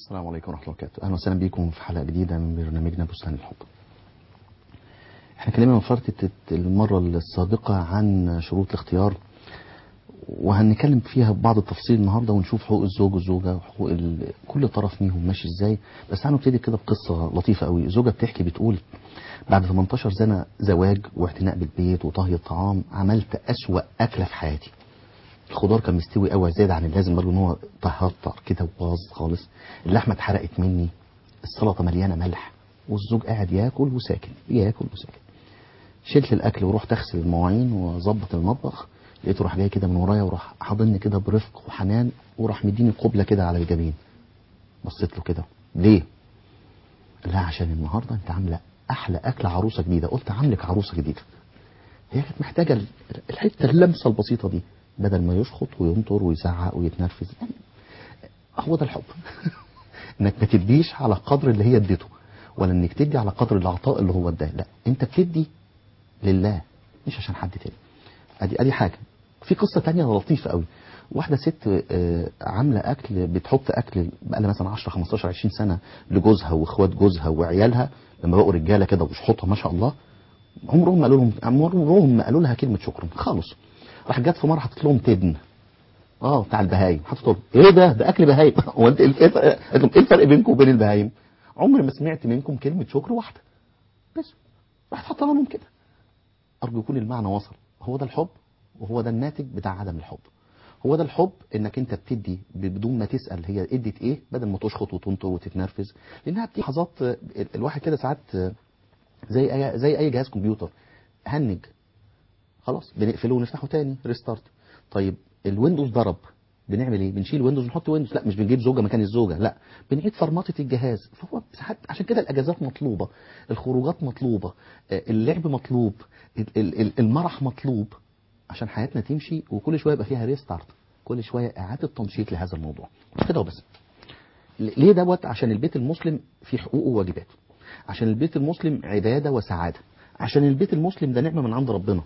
السلام عليكم ورحمة الله وبركاته أهلا وسهلا بكم في حلقة جديدة من برنامجنا بستان الحب احنا اتكلمنا من فترة المرة السابقة عن شروط الاختيار وهنتكلم فيها ببعض التفصيل النهارده ونشوف حقوق الزوج والزوجه وحقوق ال... كل طرف فيهم ماشي ازاي بس تعالوا نبتدي كده بقصه لطيفه قوي زوجه بتحكي بتقول بعد 18 سنه زواج واعتناء بالبيت وطهي الطعام عملت اسوأ اكله في حياتي الخضار كان مستوي قوي زياده عن اللازم برضه ان هو تهطر كده وباظ خالص اللحمه اتحرقت مني السلطه مليانه ملح والزوج قاعد ياكل وساكن ياكل وساكن شلت الاكل ورحت اغسل المواعين واظبط المطبخ لقيته راح جاي كده من ورايا وراح حاضني كده برفق وحنان وراح مديني قبله كده على الجبين بصيت له كده ليه؟ قال لها عشان النهارده انت عامله احلى اكله عروسه جديده قلت عاملك عروسه جديده هي كانت محتاجه ال- الحته اللمسه البسيطه دي بدل ما يشخط وينطر ويزعق ويتنرفز يعني هو ده الحب انك ما تديش على قدر اللي هي اديته ولا انك تدي على قدر العطاء اللي هو اداه لا انت بتدي لله مش عشان حد تاني ادي ادي حاجه في قصه تانية لطيفه قوي واحده ست آه، عامله اكل بتحط اكل بقى لها مثلا 10 15 20 سنه لجوزها واخوات جوزها وعيالها لما بقوا رجاله كده وبيشحطها ما شاء الله عمرهم ما قالوا لهم عمرهم ما قالوا لها كلمه شكرا خالص راح جت في مره حطت لهم تبن اه بتاع البهايم حطت لهم ايه ده ده اكل بهايم هو انت ايه الفرق قالت لهم ايه الفرق بينكم وبين البهايم عمري ما سمعت منكم كلمه شكر واحده بس راح حط لهم كده ارجو يكون المعنى وصل هو ده الحب وهو ده الناتج بتاع عدم الحب هو ده الحب انك انت بتدي بدون ما تسال هي ادت ايه بدل ما تشخط وتنطر وتتنرفز لانها بتيجي لحظات آه، الواحد كده ساعات آه، زي اي زي اي جهاز كمبيوتر هنج خلاص بنقفله ونفتحه تاني ريستارت طيب الويندوز ضرب بنعمل ايه بنشيل ويندوز ونحط ويندوز لا مش بنجيب زوجه مكان الزوجه لا بنعيد فرمطه الجهاز فهو ساعات عشان كده الاجازات مطلوبه الخروجات مطلوبه آه، اللعب مطلوب ال- ال- ال- المرح مطلوب عشان حياتنا تمشي وكل شويه يبقى فيها ريستارت كل شويه اعاده تنشيط لهذا الموضوع مش كده وبس ل- ليه دوت عشان البيت المسلم فيه حقوق وواجبات عشان البيت المسلم عباده وسعاده عشان البيت المسلم ده نعمه من عند ربنا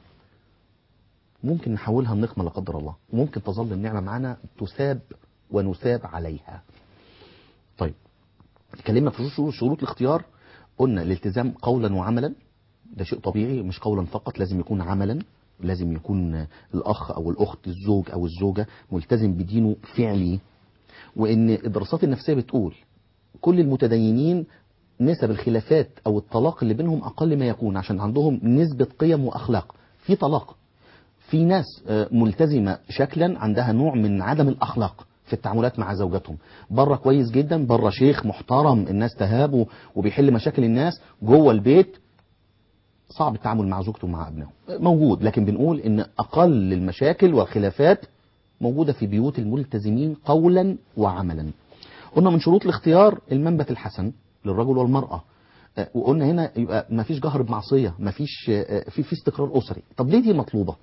ممكن نحولها لنقمة لا قدر الله وممكن تظل النعمة معنا تساب ونساب عليها طيب اتكلمنا في شروط شروط الاختيار قلنا الالتزام قولا وعملا ده شيء طبيعي مش قولا فقط لازم يكون عملا لازم يكون الأخ أو الأخت الزوج أو الزوجة ملتزم بدينه فعلي وإن الدراسات النفسية بتقول كل المتدينين نسب الخلافات أو الطلاق اللي بينهم أقل ما يكون عشان عندهم نسبة قيم وأخلاق في طلاق في ناس آه، ملتزمة شكلا عندها نوع من عدم الأخلاق في التعاملات مع زوجاتهم بره كويس جدا بره شيخ محترم الناس تهابه وبيحل مشاكل الناس جوه البيت صعب التعامل مع زوجته ومع ابنائه موجود لكن بنقول ان اقل المشاكل والخلافات موجودة في بيوت الملتزمين قولا وعملا قلنا من شروط الاختيار المنبت الحسن للرجل والمرأة آه، وقلنا هنا يبقى ما فيش جهر بمعصية ما فيش آه، في في استقرار أسري طب ليه دي مطلوبة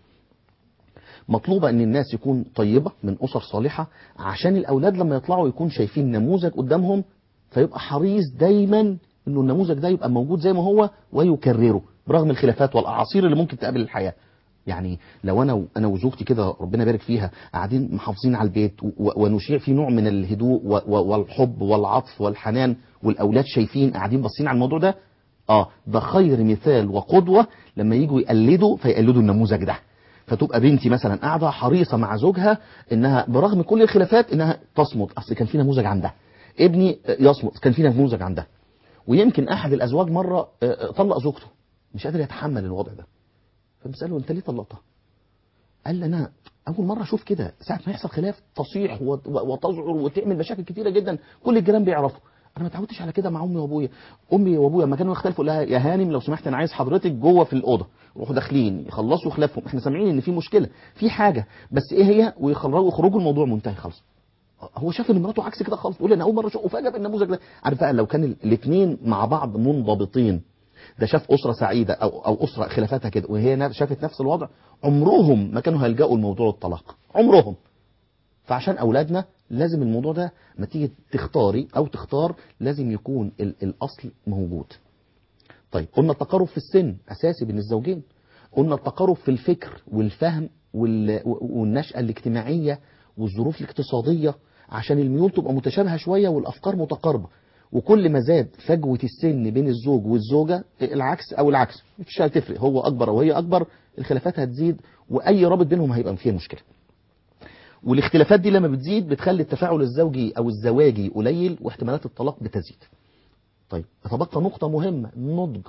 مطلوبة ان الناس يكون طيبة من اسر صالحة عشان الاولاد لما يطلعوا يكون شايفين نموذج قدامهم فيبقى حريص دايما انه النموذج ده يبقى موجود زي ما هو ويكرره برغم الخلافات والاعاصير اللي ممكن تقابل الحياة يعني لو انا انا وزوجتي كده ربنا يبارك فيها قاعدين محافظين على البيت و- ونشيع في نوع من الهدوء و- و- والحب والعطف والحنان والاولاد شايفين قاعدين باصين على الموضوع ده اه ده خير مثال وقدوة لما يجوا يقلدوا فيقلدوا النموذج ده فتبقى بنتي مثلا قاعده حريصه مع زوجها انها برغم كل الخلافات انها تصمت اصل كان في نموذج عندها ابني يصمت كان في نموذج عندها ويمكن احد الازواج مره آه، طلق زوجته مش قادر يتحمل الوضع ده فبساله انت ليه طلقتها قال لي انا اول مره اشوف كده ساعه ما يحصل خلاف تصيح وت- وتذعر وتعمل مشاكل كتيره جدا كل الجيران بيعرفوا انا ما اتعودتش على كده مع امي وابويا امي وابويا لما كانوا يختلفوا لها يا هانم لو سمحت انا عايز حضرتك جوه في الاوضه يروحوا داخلين يخلصوا خلافهم احنا سامعين ان في مشكله في حاجه بس ايه هي ويخرجوا يخرجوا الموضوع منتهي خلاص هو شاف ان مراته عكس كده خالص يقول انا اول مره اشوف وفجاه بالنموذج ده عارف بقى لو كان الاثنين مع بعض منضبطين ده شاف اسره سعيده او او اسره خلافاتها كده وهي نا- شافت نفس الوضع عمرهم ما كانوا هيلجأوا لموضوع الطلاق عمرهم فعشان اولادنا لازم الموضوع ده ما تيجي تختاري او تختار لازم يكون ال- الاصل موجود طيب قلنا التقارب في السن اساسي بين الزوجين قلنا التقارب في الفكر والفهم وال- والنشأة الاجتماعية والظروف الاقتصادية عشان الميول تبقى متشابهه شويه والافكار متقاربه وكل ما زاد فجوه السن بين الزوج والزوجه العكس او العكس مش هتفرق هو اكبر او هي اكبر الخلافات هتزيد واي رابط بينهم هيبقى فيه مشكله والاختلافات دي لما بتزيد بتخلي التفاعل الزوجي او الزواجي قليل واحتمالات الطلاق بتزيد طيب يتبقى نقطه مهمه النضج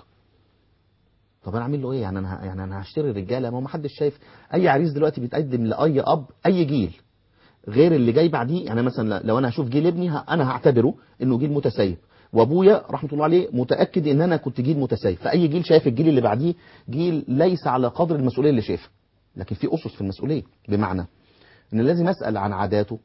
طب انا اعمل له ايه يعني انا يعني انا هشتري رجاله ما هو ما حدش شايف اي عريس دلوقتي بيتقدم لاي اب اي جيل غير اللي جاي بعديه يعني مثلا لو انا هشوف جيل ابني ه- انا هعتبره انه جيل متسيب وابويا رحمه الله عليه متاكد ان انا كنت جيل متسيب فاي جيل شايف الجيل اللي بعديه جيل ليس على قدر المسؤوليه اللي شايفها لكن في اسس في المسؤوليه بمعنى ان لازم اسال عن عاداته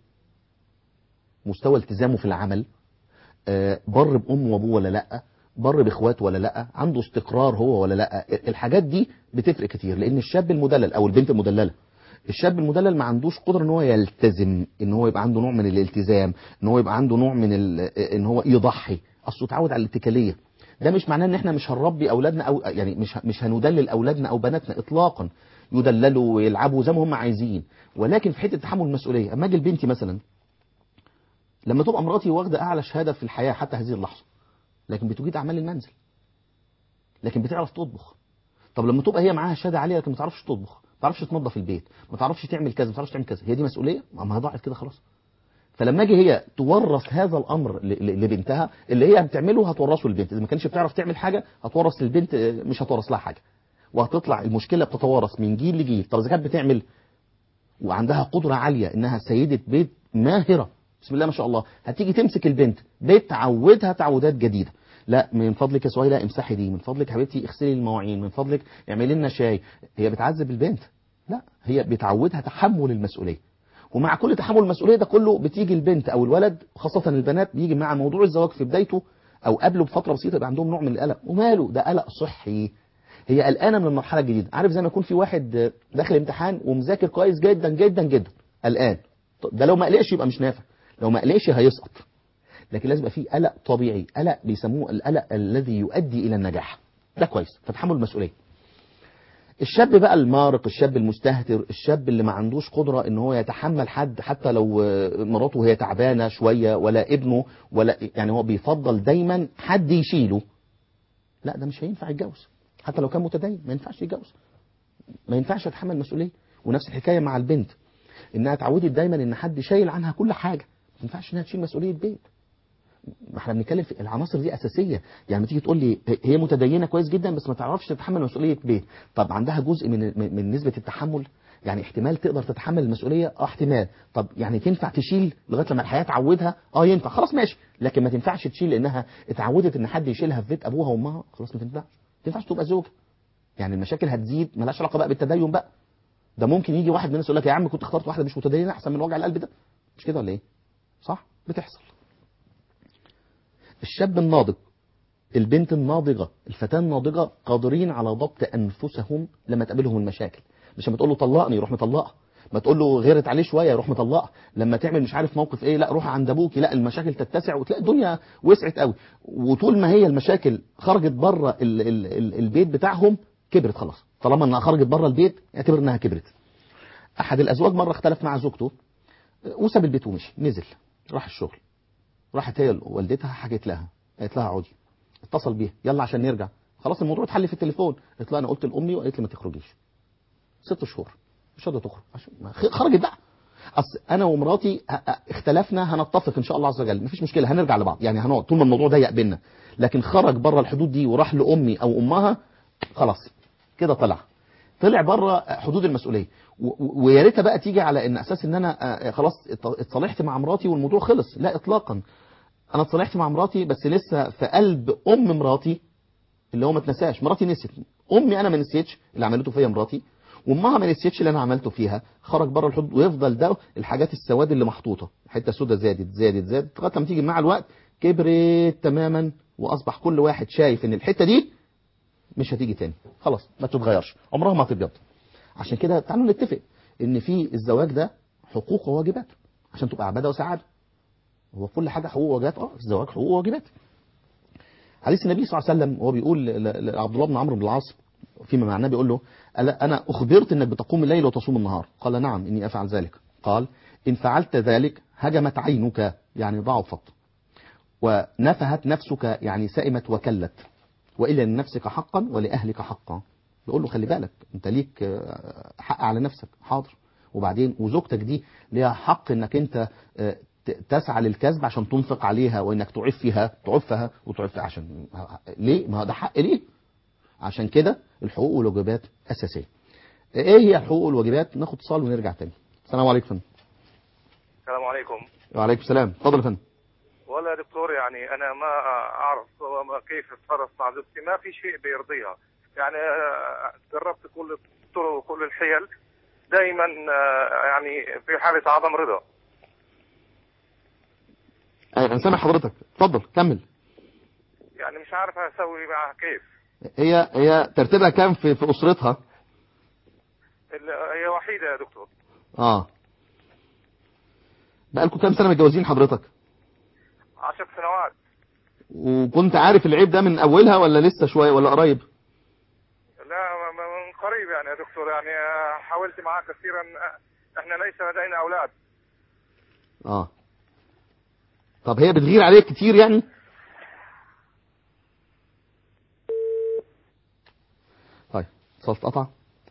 مستوى التزامه في العمل آه، بر بامه وابوه ولا لا بر باخواته ولا لا عنده استقرار هو ولا لا الحاجات دي بتفرق كتير لان الشاب المدلل او البنت المدلله الشاب المدلل ما عندوش قدره ان هو يلتزم ان هو يبقى عنده نوع من الالتزام ان هو يبقى عنده نوع من ال- ان هو يضحي اصله اتعود على الاتكاليه ده مش معناه ان احنا مش هنربي اولادنا او يعني مش مش هندلل اولادنا او بناتنا اطلاقا يدللوا ويلعبوا زي ما هم عايزين ولكن في حته تحمل المسؤوليه اما اجي لبنتي مثلا لما تبقى مراتي واخده اعلى شهاده في الحياه حتى هذه اللحظه لكن بتجيد اعمال المنزل لكن بتعرف تطبخ طب لما تبقى هي معاها شهاده عاليه لكن ما تعرفش تطبخ ما تعرفش تنظف البيت ما تعرفش تعمل كذا ما تعرفش تعمل كذا هي دي مسؤوليه ما هي ضاعت كده خلاص فلما اجي هي تورث هذا الامر ل- ل- لبنتها اللي هي بتعمله هتورثه للبنت اذا ما كانش بتعرف تعمل حاجه هتورث للبنت آه، مش هتورث لها حاجه وهتطلع المشكله بتتوارث من جيل لجيل طب اذا كانت بتعمل وعندها قدره عاليه انها سيده بيت ماهره بسم الله ما شاء الله هتيجي تمسك البنت بتعودها تعودات جديده لا من فضلك يا سهيله امسحي دي من فضلك يا حبيبتي اغسلي المواعين من فضلك اعملي لنا شاي هي بتعذب البنت لا هي بتعودها تحمل المسؤوليه ومع كل تحمل المسؤوليه ده كله بتيجي البنت او الولد خاصه البنات بيجي مع موضوع الزواج في بدايته او قبله بفتره بسيطه يبقى عندهم نوع من القلق وماله ده قلق صحي هي قلقانه من المرحله الجديده عارف زي ما يكون في واحد داخل امتحان ومذاكر كويس جدا جدا جدا قلقان طب ده لو ما قلقش يبقى مش نافع لو ما قلقش هيسقط لكن لازم يبقى في قلق طبيعي قلق بيسموه القلق الذي يؤدي الى النجاح ده كويس فتحمل المسؤوليه الشاب بقى المارق الشاب المستهتر الشاب اللي ما عندوش قدرة ان هو يتحمل حد حتى لو آه، مراته هي تعبانة شوية ولا ابنه ولا يعني هو بيفضل دايما حد يشيله لا ده مش هينفع يتجوز حتى لو كان متدين ما ينفعش يتجوز ما ينفعش يتحمل مسؤولية ونفس الحكاية مع البنت انها اتعودت دايما ان حد شايل عنها كل حاجة ما ينفعش انها تشيل مسؤولية بيت ما احنا بنتكلم في العناصر دي اساسيه يعني لما تيجي تقول لي هي متدينه كويس جدا بس ما تعرفش تتحمل مسؤوليه بيت طب عندها جزء من من من نسبه التحمل يعني احتمال تقدر تتحمل المسؤوليه اه احتمال طب يعني تنفع تشيل لغايه لما الحياه تعودها اه ينفع خلاص ماشي لكن ما تنفعش تشيل لانها اتعودت ان حد يشيلها في بيت ابوها وامها خلاص ما تنفعش ما تنفعش تبقى زوجه يعني المشاكل هتزيد ملهاش علاقه بقى بالتدين بقى ده ممكن يجي واحد من الناس يقول لك يا عم كنت اخترت واحده مش متدينه احسن من وجع القلب ده مش كده ولا ايه صح بتحصل الشاب الناضج البنت الناضجة الفتاة الناضجة قادرين على ضبط أنفسهم لما تقابلهم المشاكل مش لما تقول له طلقني يروح مطلقها ما تقول له غيرت عليه شويه يروح مطلقها لما تعمل مش عارف موقف ايه لا روح عند ابوكي لا المشاكل تتسع وتلاقي الدنيا وسعت قوي وطول ما هي المشاكل خرجت بره ال ال ال البيت بتاعهم كبرت خلاص طالما انها خرجت بره البيت اعتبر انها كبرت احد الازواج مره اختلف مع زوجته وساب البيت ومشي نزل راح الشغل راحت هي والدتها حكت لها قالت لها اقعدي اتصل بيها يلا عشان نرجع خلاص الموضوع اتحل في التليفون قالت لها انا قلت لامي وقالت لي ما تخرجيش ست شهور مش قادره تخرج عشان ما خ- خرجت بقى اصل انا ومراتي ه- ه- اختلفنا هنتفق ان شاء الله عز وجل مفيش مشكله هنرجع لبعض يعني هنقعد طول ما الموضوع ضيق بينا لكن خرج بره الحدود دي وراح لامي او امها خلاص كده طلع طلع بره حدود المسؤوليه و- و- ويا ريتها بقى تيجي على ان اساس ان انا آه، خلاص ات- اتصالحت مع مراتي والموضوع خلص لا اطلاقا انا اتصالحت مع مراتي بس لسه في قلب ام مراتي اللي هو ما تنساش مراتي نسيت امي انا ما نسيتش اللي عملته فيا مراتي وامها ما نسيتش اللي انا عملته فيها خرج بره الحدود ويفضل ده الحاجات السواد اللي محطوطه حته سودة زادت زادت زادت لغايه لما تيجي مع الوقت كبرت تماما واصبح كل واحد شايف ان الحته دي مش هتيجي تاني خلاص ما تتغيرش عمرها ما هتبيض عشان كده تعالوا نتفق ان في الزواج ده حقوق وواجبات عشان تبقى عباده وسعاده هو كل حاجه حقوق وواجبات اه الزواج حقوق وواجبات حديث النبي صلى الله عليه وسلم وهو بيقول ل- ل- لعبد الله بن عمرو بن العاص فيما معناه بيقول له ألا أنا أخبرت أنك بتقوم الليل وتصوم النهار قال نعم إني أفعل ذلك قال إن فعلت ذلك هجمت عينك يعني ضعفت ونفهت نفسك يعني سئمت وكلت وإلا لنفسك حقا ولأهلك حقا يقول له خلي بالك انت ليك آه، حق على نفسك حاضر وبعدين وزوجتك دي ليها حق انك انت آه، ت- تسعى للكسب عشان تنفق عليها وانك تعفها تعفها وتعفها عشان ليه ما هو ده حق ليه عشان كده الحقوق والواجبات اساسيه ايه هي الحقوق والواجبات ناخد اتصال ونرجع تاني السلام عليكم يا فندم السلام عليكم وعليكم السلام اتفضل يا فندم والله يا دكتور يعني انا ما اعرف كيف اتصرف مع زوجتي ما في شيء بيرضيها يعني آه، جربت كل الطرق وكل الحيل دائما آه، يعني في حاله عدم رضا أيوة، انا سامع حضرتك اتفضل كمل يعني مش عارف اسوي معها كيف هي هي ترتيبها كام في في اسرتها ال- هي وحيده يا دكتور اه بقالكم كام سنه متجوزين حضرتك عشر سنوات وكنت عارف العيب ده من اولها ولا لسه شويه ولا قريب لا م- م- من قريب يعني يا دكتور يعني آه، حاولت معها كثيرا آه، احنا ليس لدينا اولاد اه طب هي بتغير عليك كتير يعني طيب اتصال اتقطع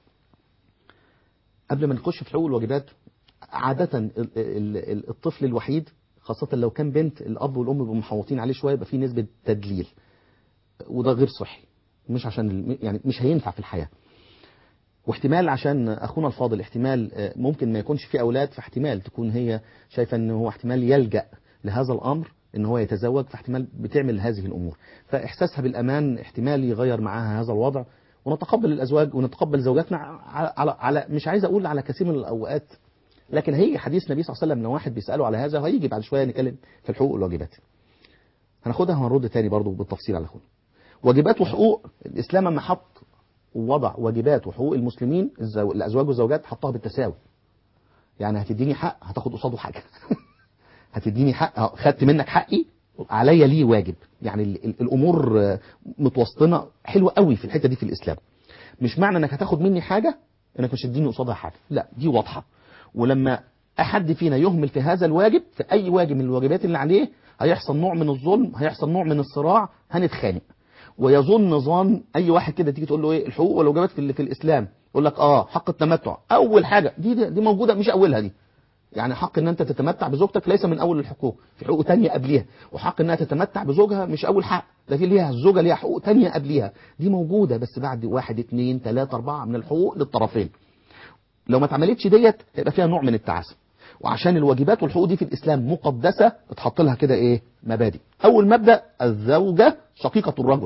قبل ما نخش في حقوق الواجبات عادة ال- ال- ال- الطفل الوحيد خاصة لو كان بنت الأب والأم بيبقوا محوطين عليه شوية يبقى في نسبة تدليل وده غير صحي مش عشان ال- يعني مش هينفع في الحياة واحتمال عشان اخونا الفاضل احتمال آه، ممكن ما يكونش في اولاد فاحتمال تكون هي شايفه ان هو احتمال يلجا لهذا الامر ان هو يتزوج فاحتمال بتعمل هذه الامور فاحساسها بالامان احتمال يغير معاها هذا الوضع ونتقبل الازواج ونتقبل زوجاتنا على, على, على مش عايز اقول على كثير من الاوقات لكن هيجي حديث النبي صلى الله عليه وسلم لو واحد بيساله على هذا هيجي بعد شويه نتكلم في الحقوق والواجبات هناخدها وهنرد تاني برضو بالتفصيل على اخونا واجبات وحقوق الاسلام لما حط ووضع واجبات وحقوق المسلمين الزو... الازواج والزوجات حطها بالتساوي يعني هتديني حق هتاخد قصاده حاجه هتديني حق أهو، خدت منك حقي عليا ليه واجب يعني ال... ال... الامور آه، متوسطنه حلوه قوي في الحته دي في الاسلام مش معنى انك هتاخد مني حاجه انك مش تديني قصادها حاجه لا دي واضحه ولما احد فينا يهمل في هذا الواجب في اي واجب من الواجبات اللي عليه هيحصل نوع من الظلم هيحصل نوع من الصراع هنتخانق ويظن ظن اي واحد كده تيجي تقول له ايه الحقوق والواجبات في ال- في الاسلام يقول لك اه حق التمتع اول حاجه دي دي, دي موجوده مش اولها دي يعني حق ان انت تتمتع بزوجتك ليس من اول الحقوق في حقوق تانية قبليها وحق انها تتمتع بزوجها مش اول حق ده في ليها الزوجه ليها حقوق تانية قبليها دي موجوده بس بعد واحد اتنين تلاته اربعه من الحقوق للطرفين لو ما اتعملتش ديت هيبقى فيها نوع من التعاسه وعشان الواجبات والحقوق دي في الاسلام مقدسه اتحط لها كده ايه مبادئ اول مبدا الزوجه شقيقه الرجل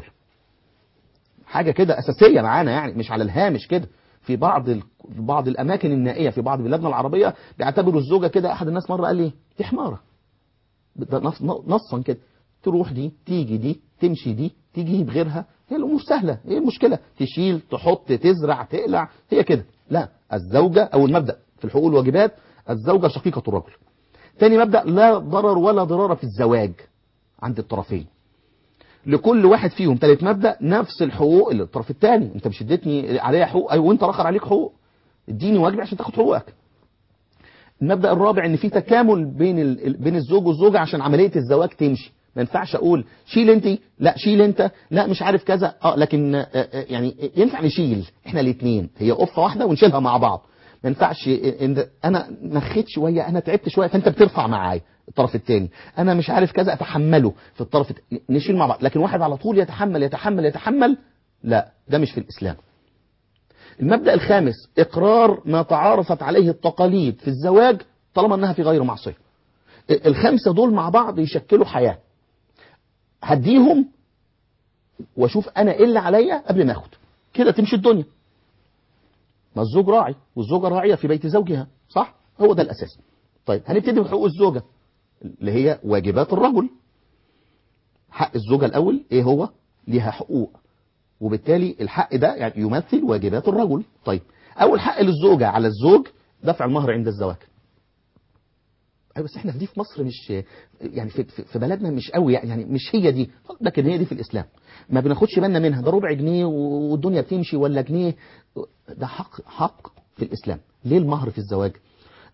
حاجه كده اساسيه معانا يعني مش على الهامش كده في بعض ال... في بعض الاماكن النائيه في بعض بلادنا العربيه بيعتبروا الزوجه كده احد الناس مره قال لي دي حماره ده نص... نصا كده تروح دي تيجي دي تمشي دي تيجي بغيرها هي الامور سهله ايه المشكله تشيل تحط تزرع تقلع هي كده لا الزوجه او المبدا في الحقوق والواجبات الزوجه شقيقه الرجل تاني مبدا لا ضرر ولا ضرار في الزواج عند الطرفين لكل واحد فيهم تالت مبدا نفس الحقوق اللي الطرف الثاني انت مش اديتني عليا حقوق ايوه وانت راخر عليك حقوق اديني واجب عشان تاخد حقوقك المبدا الرابع ان في تكامل بين ال... بين الزوج والزوجه عشان عمليه الزواج تمشي ما ينفعش اقول شيل انت لا شيل انت لا مش عارف كذا اه لكن آه آه يعني ينفع نشيل احنا الاثنين هي قفه واحده ونشيلها مع بعض ما ينفعش ان انا نخيت شويه انا تعبت شويه فانت بترفع معايا الطرف الثاني انا مش عارف كذا اتحمله في الطرف الت... نشيل مع بعض لكن واحد على طول يتحمل يتحمل يتحمل لا ده مش في الاسلام المبدا الخامس اقرار ما تعارفت عليه التقاليد في الزواج طالما انها في غير معصيه الخمسه دول مع بعض يشكلوا حياه هديهم واشوف انا ايه اللي عليا قبل ما اخد كده تمشي الدنيا ما الزوج راعي والزوجه راعيه في بيت زوجها صح هو ده الاساس طيب هنبتدي بحقوق الزوجه اللي هي واجبات الرجل حق الزوجه الاول ايه هو ليها حقوق وبالتالي الحق ده يعني يمثل واجبات الرجل طيب اول حق للزوجه على الزوج دفع المهر عند الزواج ايوه بس احنا في دي في مصر مش يعني في, في بلدنا مش قوي يعني مش هي دي لكن هي دي في الاسلام ما بناخدش بالنا منها ده ربع جنيه والدنيا بتمشي ولا جنيه ده حق حق في الاسلام ليه المهر في الزواج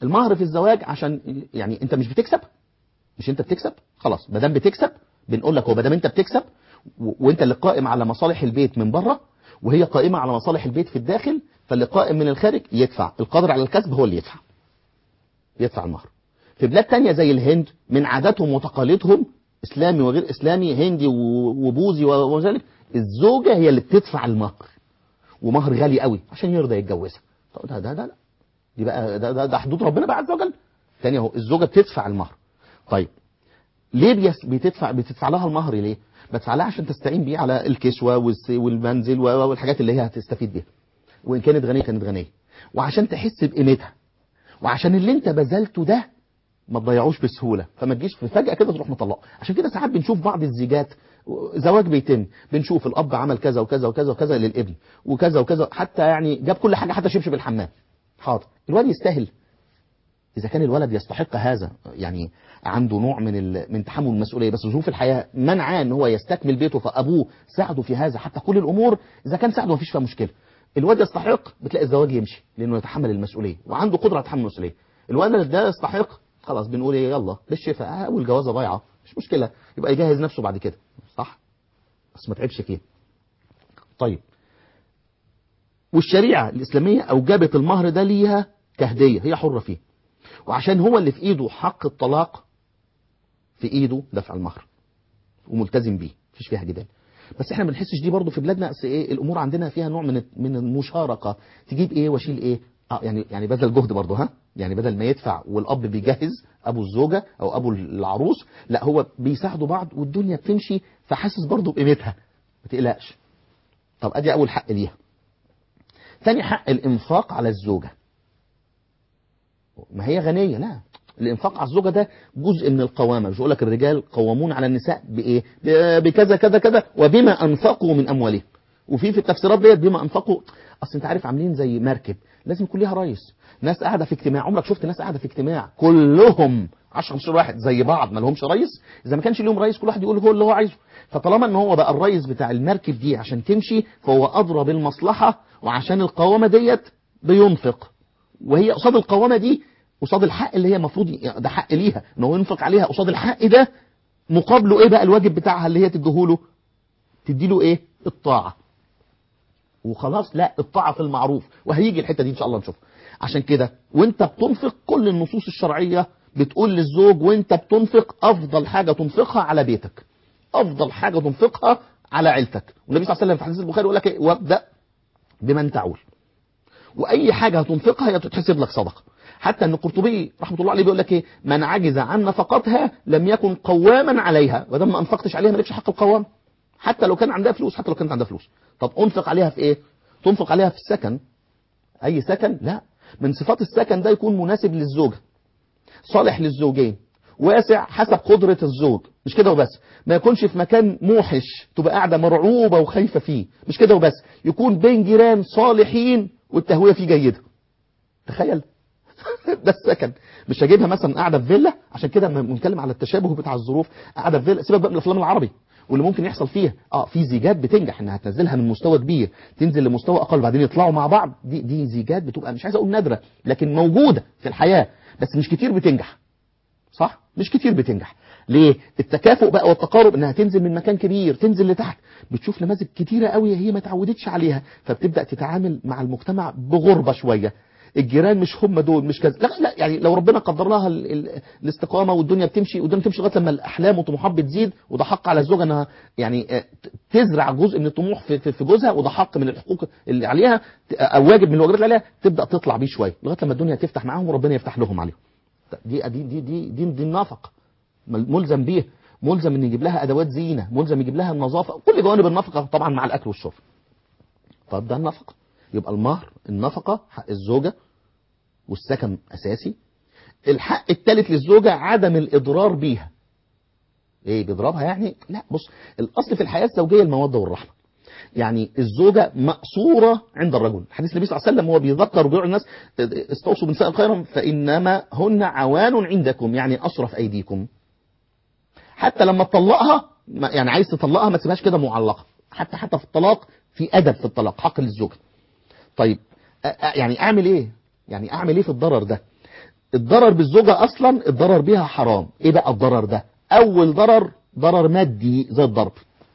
المهر في الزواج عشان يعني انت مش بتكسب مش انت بتكسب خلاص ما دام بتكسب بنقول لك هو ما دام انت بتكسب و- وانت اللي قائم على مصالح البيت من بره وهي قائمه على مصالح البيت في الداخل فاللي قائم من الخارج يدفع القادر على الكسب هو اللي يدفع يدفع المهر في بلاد تانية زي الهند من عاداتهم وتقاليدهم اسلامي وغير اسلامي هندي و- وبوذي و- وذلك الزوجه هي اللي بتدفع المهر ومهر غالي قوي عشان يرضى يتجوزها طب ده ده ده لا دي بقى ده ده, ده حدود ربنا بقى عز وجل تاني اهو الزوجه بتدفع المهر طيب ليه بيس بتدفع بتدفع لها المهر ليه بدفع لها عشان تستعين بيه على الكسوه والس- والمنزل و- والحاجات اللي هي هتستفيد بيها وان كانت غنيه كانت غنيه وعشان تحس بقيمتها وعشان اللي انت بذلته ده ما تضيعوش بسهوله فما تجيش في فجاه كده تروح مطلقه عشان كده ساعات بنشوف بعض الزيجات زواج بيتم بنشوف الاب عمل كذا وكذا وكذا وكذا للابن وكذا وكذا حتى يعني جاب كل حاجه حتى شبشب الحمام حاضر الواد يستاهل اذا كان الولد يستحق هذا يعني عنده نوع من ال... من تحمل المسؤوليه بس ظروف الحياه منعاه ان هو يستكمل بيته فابوه ساعده في هذا حتى كل الامور اذا كان ساعده مفيش فيها مشكله الواد يستحق بتلاقي الزواج يمشي لانه يتحمل المسؤوليه وعنده قدره على تحمل المسؤوليه الولد ده يستحق خلاص بنقول ايه يلا بالشفاء اول جوازه ضايعه مش مشكله يبقى يجهز نفسه بعد كده صح بس ما تعبش فيه طيب والشريعه الاسلاميه اوجبت المهر ده ليها كهديه هي حره فيه وعشان هو اللي في ايده حق الطلاق في ايده دفع المهر وملتزم بيه مفيش فيها جدال بس احنا ما بنحسش دي برضه في بلادنا أصل ايه الامور عندنا فيها نوع من من المشاركه تجيب ايه واشيل ايه اه يعني يعني بدل جهد برضه ها يعني بدل ما يدفع والاب بيجهز ابو الزوجه او ابو العروس لا هو بيساعدوا بعض والدنيا بتمشي فحاسس برضه بقيمتها ما تقلقش طب ادي اول حق ليها ثاني حق الانفاق على الزوجه ما هي غنيه لا الانفاق على الزوجه ده جزء من القوامه مش بقول لك الرجال قوامون على النساء بايه ب- بكذا كذا كذا وبما انفقوا من اموالهم وفي في التفسيرات ديت بما انفقوا اصل انت عارف عاملين زي مركب لازم يكون ليها رئيس ناس قاعده في اجتماع عمرك شفت ناس قاعده في اجتماع كلهم 10 15 واحد زي بعض ما لهمش رئيس اذا ما كانش ليهم رئيس كل واحد يقول هو اللي هو عايزه فطالما ان هو بقى الرئيس بتاع المركب دي عشان تمشي فهو ادرى بالمصلحه وعشان القوامه ديت بينفق وهي قصاد القوامه دي قصاد الحق اللي هي المفروض ي- ده حق ليها ان هو ينفق عليها قصاد الحق ده مقابله ايه بقى الواجب بتاعها اللي هي تديهوله تديله ايه الطاعه وخلاص لا الطاعه في المعروف وهيجي الحته دي ان شاء الله نشوفها عشان كده وانت بتنفق كل النصوص الشرعيه بتقول للزوج وانت بتنفق افضل حاجه تنفقها على بيتك افضل حاجه تنفقها على عيلتك والنبي صلى الله عليه وسلم في حديث البخاري يقول لك إيه؟ وابدا بمن تعول واي حاجه هتنفقها هي تتحسب لك صدقه حتى ان القرطبي رحمه الله عليه بيقول لك ايه من عجز عن نفقتها لم يكن قواما عليها ما دام ما انفقتش عليها مالكش حق القوام حتى لو كان عندها فلوس حتى لو كانت عندها فلوس طب انفق عليها في ايه تنفق عليها في السكن اي سكن لا من صفات السكن ده يكون مناسب للزوجه صالح للزوجين واسع حسب قدرة الزوج مش كده وبس ما يكونش في مكان موحش تبقى قاعدة مرعوبة وخايفة فيه مش كده وبس يكون بين جيران صالحين والتهوية فيه جيدة تخيل ده السكن مش هجيبها مثلا قاعده في فيلا عشان كده لما بنتكلم على التشابه بتاع الظروف قاعده في فيلا سيبك بقى من الافلام العربي واللي ممكن يحصل فيها اه في زيجات بتنجح انها تنزلها من مستوى كبير تنزل لمستوى اقل بعدين يطلعوا مع بعض دي دي زيجات بتبقى مش عايز اقول نادره لكن موجوده في الحياه بس مش كتير بتنجح صح مش كتير بتنجح ليه التكافؤ بقى والتقارب انها تنزل من مكان كبير تنزل لتحت بتشوف نماذج كتيره قوي هي ما تعودتش عليها فبتبدا تتعامل مع المجتمع بغربه شويه الجيران مش هم دول مش كذا لا لا يعني لو ربنا قدر لها ال ال الاستقامه والدنيا بتمشي والدنيا بتمشي لغايه لما الاحلام والطموحات بتزيد وده حق على الزوجه انها يعني آه، ت- تزرع جزء من الطموح في, في, في جوزها وده حق من الحقوق اللي عليها ت- او واجب من الواجبات اللي عليها تبدا تطلع بيه شويه لغايه لما الدنيا تفتح معاهم وربنا يفتح لهم عليهم دي دي دي دي دي, دي النفق ملزم بيه ملزم ان يجيب لها ادوات زينه ملزم يجيب لها النظافه كل جوانب النفقه طبعا مع الاكل والشرب طب ده النفقه يبقى المهر النفقه حق الزوجه والسكن اساسي الحق الثالث للزوجه عدم الاضرار بيها ايه بيضربها يعني لا بص الاصل في الحياه الزوجيه الموده والرحمه يعني الزوجة مقصورة عند الرجل حديث النبي صلى الله عليه وسلم هو بيذكر وبيقول الناس استوصوا بنساء خيرا فإنما هن عوان عندكم يعني أشرف أيديكم حتى لما تطلقها ما- يعني عايز تطلقها ما تسيبهاش كده معلقة حتى حتى في الطلاق في أدب في الطلاق حق للزوجة طيب أ- أ- يعني أعمل إيه يعني أعمل إيه في الضرر ده الضرر بالزوجة اصلا الضرر بها حرام ايه بقى الضرر ده اول ضرر ضرر مادي زي الضرب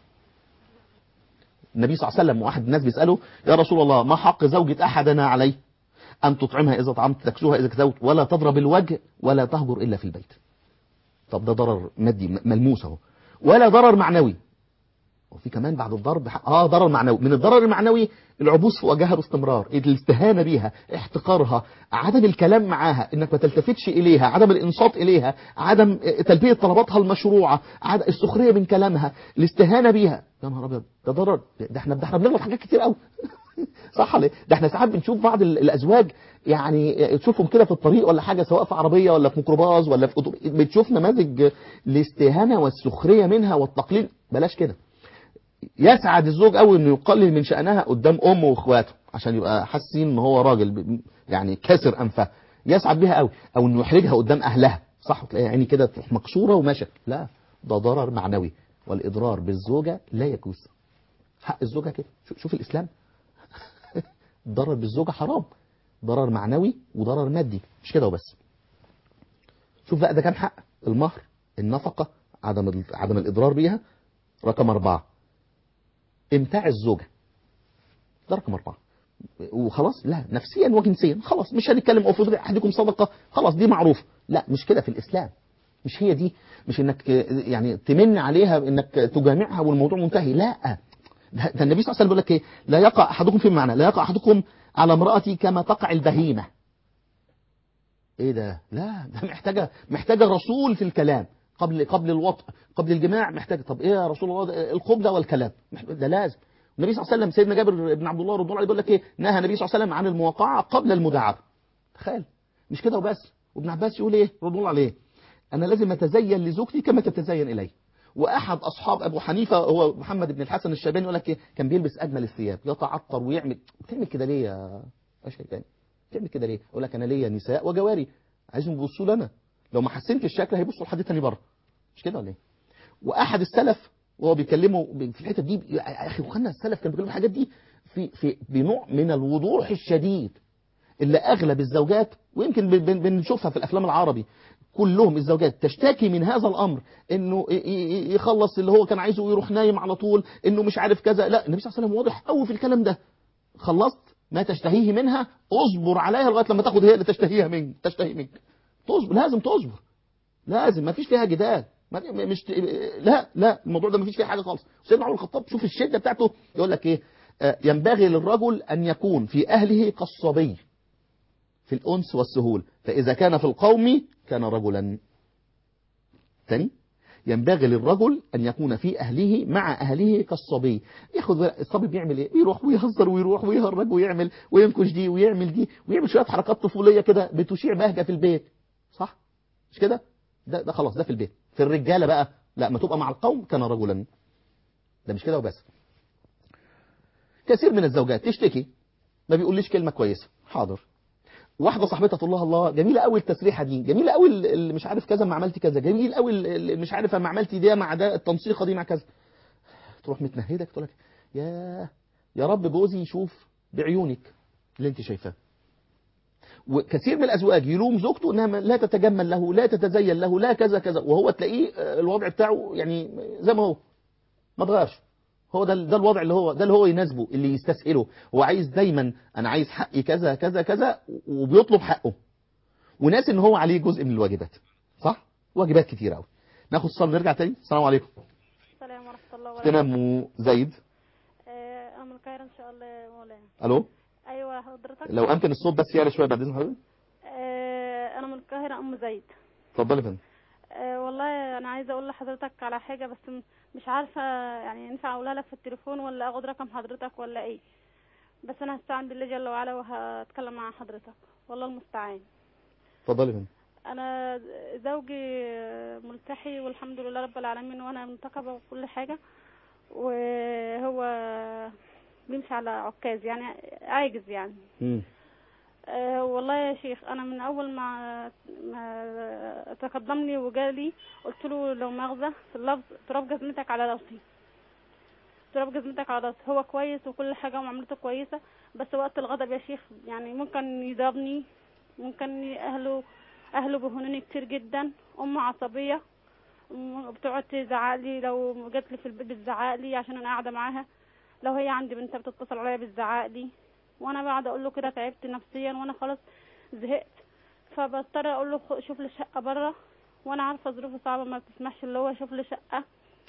النبي صلى الله عليه وسلم واحد الناس بيسأله يا رسول الله ما حق زوجة احدنا عليه ان تطعمها اذا طعمت تكسوها اذا كسوت ولا تضرب الوجه ولا تهجر الا في البيت طب ده ضرر مادي م- ملموس اهو ولا ضرر معنوي وفي كمان بعد الضرب ح- اه ضرر معنوي من الضرر المعنوي العبوس في وجهها باستمرار الاستهانه بيها احتقارها عدم الكلام معاها انك ما تلتفتش اليها عدم الانصات اليها عدم آه، تلبيه طلباتها المشروعه عدم السخريه من كلامها الاستهانه بيها يا نهار ابيض ده ضرر ده احنا ده احنا بنغلط حاجات كتير قوي صح ولا إيه؟ ده احنا ساعات بنشوف بعض ال- الازواج يعني تشوفهم كده في الطريق ولا حاجه سواء في عربيه ولا في ميكروباص ولا في أتوبيس بتشوف نماذج الاستهانه والسخريه منها والتقليل بلاش كده يسعد الزوج قوي انه يقلل من شأنها قدام امه واخواته عشان يبقى حاسين ان هو راجل ب- يعني كاسر انفه يسعد بيها قوي او انه يحرجها قدام اهلها صح وتلاقيها عيني كده تروح مكسوره وماشيه لا ده ضرر معنوي والاضرار بالزوجه لا يجوز حق الزوجه كده شو- شوف الاسلام ضرر بالزوجه حرام ضرر معنوي وضرر مادي مش كده وبس شوف بقى ده كام حق المهر النفقه عدم ال- عدم الاضرار بيها رقم أربعة امتاع الزوجة ده رقم أربعة وخلاص لا نفسيا وجنسيا خلاص مش هنتكلم او في احدكم صدقه خلاص دي معروفه لا مش كده في الاسلام مش هي دي مش انك يعني تمن عليها انك تجامعها والموضوع منتهي لا ده ده النبي صلى الله عليه وسلم بيقول لك ايه لا يقع احدكم في معنى لا يقع احدكم على امرأتي كما تقع البهيمه ايه ده لا ده محتاجه محتاجه رسول في الكلام قبل قبل الوطء قبل الجماع محتاج طب ايه يا رسول الله ده الخبزه والكلام محتاج- ده لازم النبي صلى الله عليه وسلم سيدنا جابر بن عبد الله رضي الله عنه بيقول لك ايه نهى النبي صلى الله عليه وسلم عن المواقعه قبل المداعبه تخيل مش كده وبس وابن عباس يقول ايه رضي الله عليه انا لازم اتزين لزوجتي كما تتزين الي واحد اصحاب ابو حنيفه هو محمد بن الحسن الشيباني يقول لك ايه كان بيلبس اجمل الثياب يتعطر ويعمل بتعمل كده ليه يا يا شيباني بتعمل كده ليه اقول لك انا ليا نساء وجواري عايزهم يبصوا لنا لو ما حسنت الشكل هيبصوا لحد تاني بره مش كده ولا ايه واحد السلف وهو بيكلمه في الحته دي يا اخي وخلنا السلف كانوا بيكلموا الحاجات دي في في بنوع من الوضوح الشديد اللي اغلب الزوجات ويمكن بن- بن- بنشوفها في الافلام العربي كلهم الزوجات تشتكي من هذا الامر انه ي- ي- يخلص اللي هو كان عايزه ويروح نايم على طول انه مش عارف كذا لا النبي صلى الله عليه وسلم واضح قوي في الكلام ده خلصت ما تشتهيه منها اصبر عليها لغايه لما تاخد هي اللي تشتهيها منك تشتهي منك تصبر لازم تصبر لازم ما فيش فيها جدال ما مش لا لا الموضوع ده ما فيش فيه حاجه خالص سيدنا عمر الخطاب شوف الشده بتاعته يقول لك ايه آه، ينبغي للرجل ان يكون في اهله كالصبي في الانس والسهول فاذا كان في القوم كان رجلا ثاني ينبغي للرجل ان يكون في اهله مع اهله كالصبي ياخد الصبي بيعمل ايه بيروح ويهزر ويروح ويهرج ويعمل وينكش دي ويعمل دي ويعمل شويه حركات طفوليه كده بتشيع بهجه في البيت صح مش كده ده ده خلاص ده في البيت في الرجاله بقى لا ما تبقى مع القوم كان رجلا ده مش كده وبس كثير من الزوجات تشتكي ما بيقوليش كلمه كويسه حاضر واحده صاحبتها تقول لها الله جميله قوي التسريحه دي جميله قوي ال- ال- مش عارف كذا ما عملتي كذا جميل قوي ال- ال- مش عارف ما عملتي ده مع ده التنسيقه دي مع كذا تروح متنهدك تقول لك يا يا رب جوزي يشوف بعيونك اللي انت شايفاه وكثير من الازواج يلوم زوجته انها ما- لا تتجمل له لا تتزين له لا كذا كذا وهو تلاقيه آه، الوضع بتاعه يعني زي ما هو ما اتغيرش هو ده ده الوضع اللي هو ده اللي هو يناسبه اللي يستسهله هو عايز دايما انا عايز حقي كذا كذا كذا وبيطلب حقه وناس ان هو عليه جزء من الواجبات صح واجبات كتير قوي ناخد اتصال نرجع تاني السلام عليكم السلام ورحمة الله وبركاته انا ام زيد آه، أنا من القاهرة إن شاء الله يا مولانا الو أيوة حضرتك لو امكن الصوت بس يعلى شويه بعد اذن حضرتك آه، أنا من القاهرة أم زيد اتفضلي يا فندم آه، والله أنا عايزة أقول لحضرتك على حاجة بس م- مش عارفة يعني ينفع أقولها لك في التليفون ولا أخد رقم حضرتك ولا إيه بس أنا هستعين بالله جل وعلا وهتكلم مع حضرتك والله المستعان اتفضلي يا فندم أنا زوجي ملتحي والحمد لله رب العالمين وأنا منتقبة وكل حاجة وهو بيمشي على عكاز يعني عاجز يعني مم. أه والله يا شيخ انا من اول ما ما تقدمني وجالي قلت له لو مؤاخذه في اللفظ تراب جزمتك على راسي تراب جزمتك على راسي هو كويس وكل حاجه ومعاملته كويسه بس وقت الغضب يا شيخ يعني ممكن يضربني ممكن اهله اهله بيهونوني كتير جدا ام عصبيه أم بتقعد تزعق لي لو جت لي في البيت بتزعق لي عشان انا قاعده معاها لو هي عندي بنتها بتتصل عليا بتزعق لي وانا بعد اقول له كده تعبت نفسيا وانا خلاص زهقت فبضطر اقول له خ- شوف لي شقه بره وانا عارفه ظروفه صعبه ما بتسمحش اللي هو يشوف لي شقه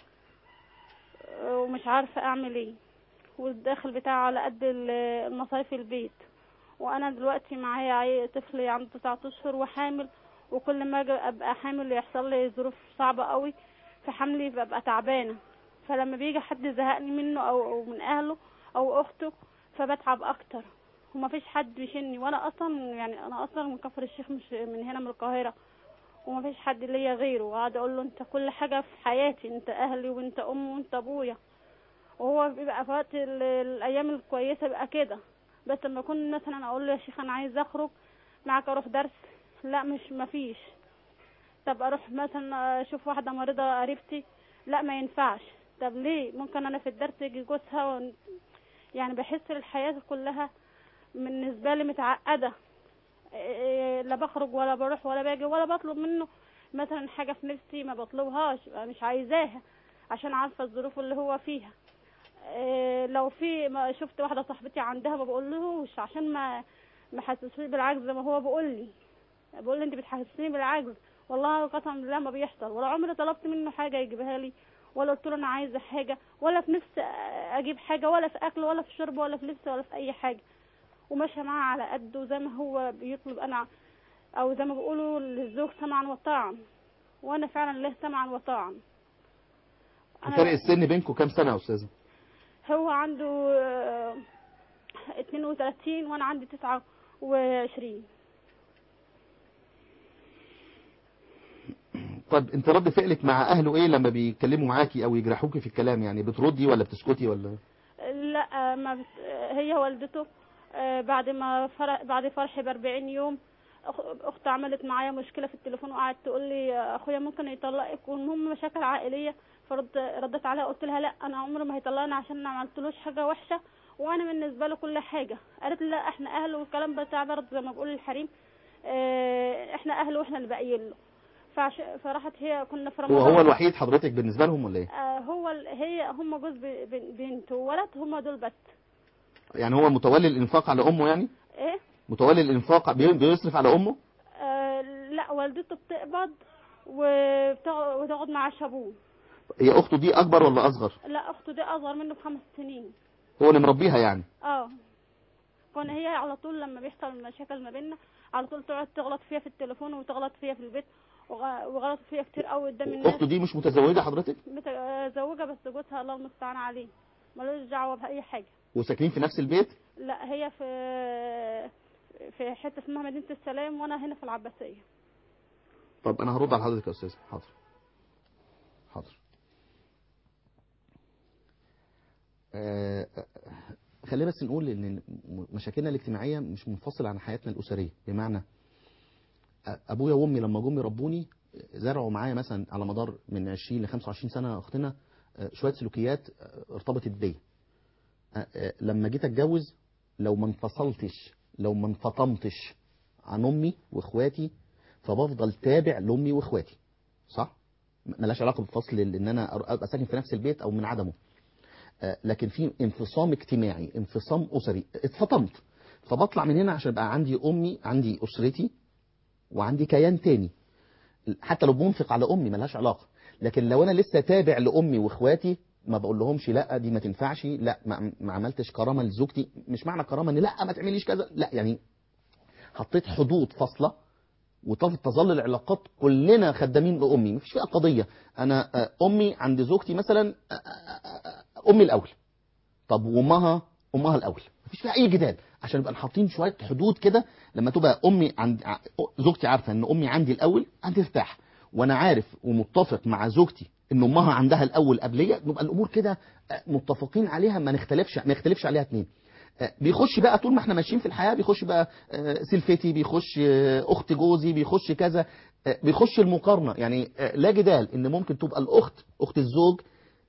أه، ومش عارفه اعمل ايه والداخل بتاعه على قد ال- المصاريف البيت وانا دلوقتي معايا عي- طفل عنده تسعة اشهر وحامل وكل ما اجي ابقى حامل يحصل لي ظروف صعبه قوي في حملي ببقى تعبانه فلما بيجي حد زهقني منه او أو من اهله او اخته فبتعب اكتر ومفيش حد بيشيلني وانا اصلا يعني انا اصلا من كفر الشيخ مش من هنا من القاهره ومفيش حد ليا غيره وقعد اقول له انت كل حاجه في حياتي انت اهلي وانت امي وانت ابويا وهو بيبقى في وقت ال- الايام الكويسه بيبقى كده بس لما اكون مثلا اقول له يا شيخ انا عايز اخرج معاك اروح درس لا مش مفيش طب اروح مثلا اشوف واحده مريضه قريبتي لا ما ينفعش طب ليه ممكن انا في الدرس يجي جوزها ون... يعني بحس الحياه كلها بالنسبه لي متعقده إيه، لا بخرج ولا بروح ولا باجي ولا بطلب منه مثلا حاجه في نفسي ما بطلبهاش بقى مش عايزاها عشان عارفه الظروف اللي هو فيها إيه، لو في ما شفت واحده صاحبتي عندها ما بقولهوش عشان ما ما حسسني بالعجز زي ما هو بيقول لي بقول لي انت بتحسسني بالعجز والله قسما بالله ما بيحصل ولا عمري طلبت منه حاجه يجيبها لي ولا قلت له انا عايزه حاجه ولا في نفسي اجيب حاجه ولا في اكل ولا في شرب ولا في لبس ولا في اي حاجه وماشيه معاه على قده زي ما هو بيطلب انا او زي ما بيقولوا للزوج سمعا وطاعا وانا فعلا له سمعا وطاعا أنا- فرق السن بينكم كام سنه يا استاذه هو عنده آه، 32 وانا عندي 29 طب انت رد فعلك مع اهله ايه لما بيتكلموا معاكي او يجرحوكي في الكلام يعني بتردي ولا بتسكتي ولا لا ما بت... هي والدته آه، بعد ما فرح بعد فرحي ب 40 يوم أخ- اختي عملت معايا مشكله في التليفون وقعدت تقول لي اخويا ممكن يطلقك والمهم مشاكل عائليه فرد ردت عليها قلت لها لا انا عمري ما هيطلقني عشان انا ما عملتلوش حاجه وحشه وانا بالنسبه له كل حاجه قالت لي لا احنا اهل والكلام بتاع برضه زي ما بقول الحريم آه، احنا اهل واحنا اللي باقيين له فعش... فراحت هي كنا في هو رمضان هو الوحيد حضرتك بالنسبه لهم ولا ايه آه، هو ال- هي هم جوز ب- ب- بنت وولد هم دول بس يعني هو متولي الانفاق على امه يعني ايه متولي الانفاق بي- بيصرف على امه آه لا والدته بتقبض وبتق- وتقعد مع شابوه هي اخته دي اكبر ولا اصغر لا اخته دي اصغر منه بخمس سنين هو اللي مربيها يعني اه كون هي على طول لما بيحصل مشاكل ما بيننا على طول تقعد تغلط فيها في التليفون وتغلط فيها في البيت وغ- وغلط فيها كتير قوي قدام الناس اخته دي مش متزوجه حضرتك متزوجه بس جوزها الله المستعان عليه ملوش دعوه باي حاجه وساكنين في نفس البيت لا هي في في حته اسمها مدينه السلام وانا هنا في العباسيه طب انا هرد على حضرتك يا استاذ حاضر حاضر آه، آه، خلينا بس نقول ان مشاكلنا الاجتماعيه مش منفصله عن حياتنا الاسريه بمعنى آه، ابويا وامي لما جم يربوني زرعوا معايا مثلا على مدار من 20 ل 25 سنه اختنا آه، شويه سلوكيات آه، ارتبطت بيا آه، آه، لما جيت اتجوز لو ما انفصلتش لو ما انفطمتش عن امي واخواتي فبفضل تابع لامي واخواتي صح ملاش علاقه بالفصل ان انا ابقى ساكن في نفس البيت او من عدمه آه، لكن في انفصام اجتماعي انفصام اسري اتفطمت فبطلع من هنا عشان يبقى عندي امي عندي اسرتي وعندي كيان تاني حتى لو بنفق على امي ملهاش علاقه لكن لو انا لسه تابع لامي واخواتي ما بقول لهمش لا دي ما تنفعش لا ما, ما عملتش كرامه لزوجتي مش معنى كرامه ان لا ما تعمليش كذا لا يعني حطيت حدود فاصله وتظل العلاقات كلنا خدامين لامي مفيش فيها قضيه انا آه، امي عند زوجتي مثلا آه، آه، آه، امي الاول طب وامها امها الاول مفيش فيها اي جدال عشان نبقى حاطين شويه حدود كده لما تبقى امي عند ع- زوجتي عارفه ان امي عندي الاول هترتاح وانا عارف ومتفق مع زوجتي ان امها عندها الاول قبليه نبقى الامور كده آه، متفقين عليها ما نختلفش ما يختلفش عليها اتنين آه، بيخش بقى طول ما احنا ماشيين في الحياه بيخش بقى آه، سلفتي بيخش آه، اخت جوزي بيخش كذا آه، بيخش المقارنه يعني آه، لا جدال ان ممكن تبقى الاخت اخت الزوج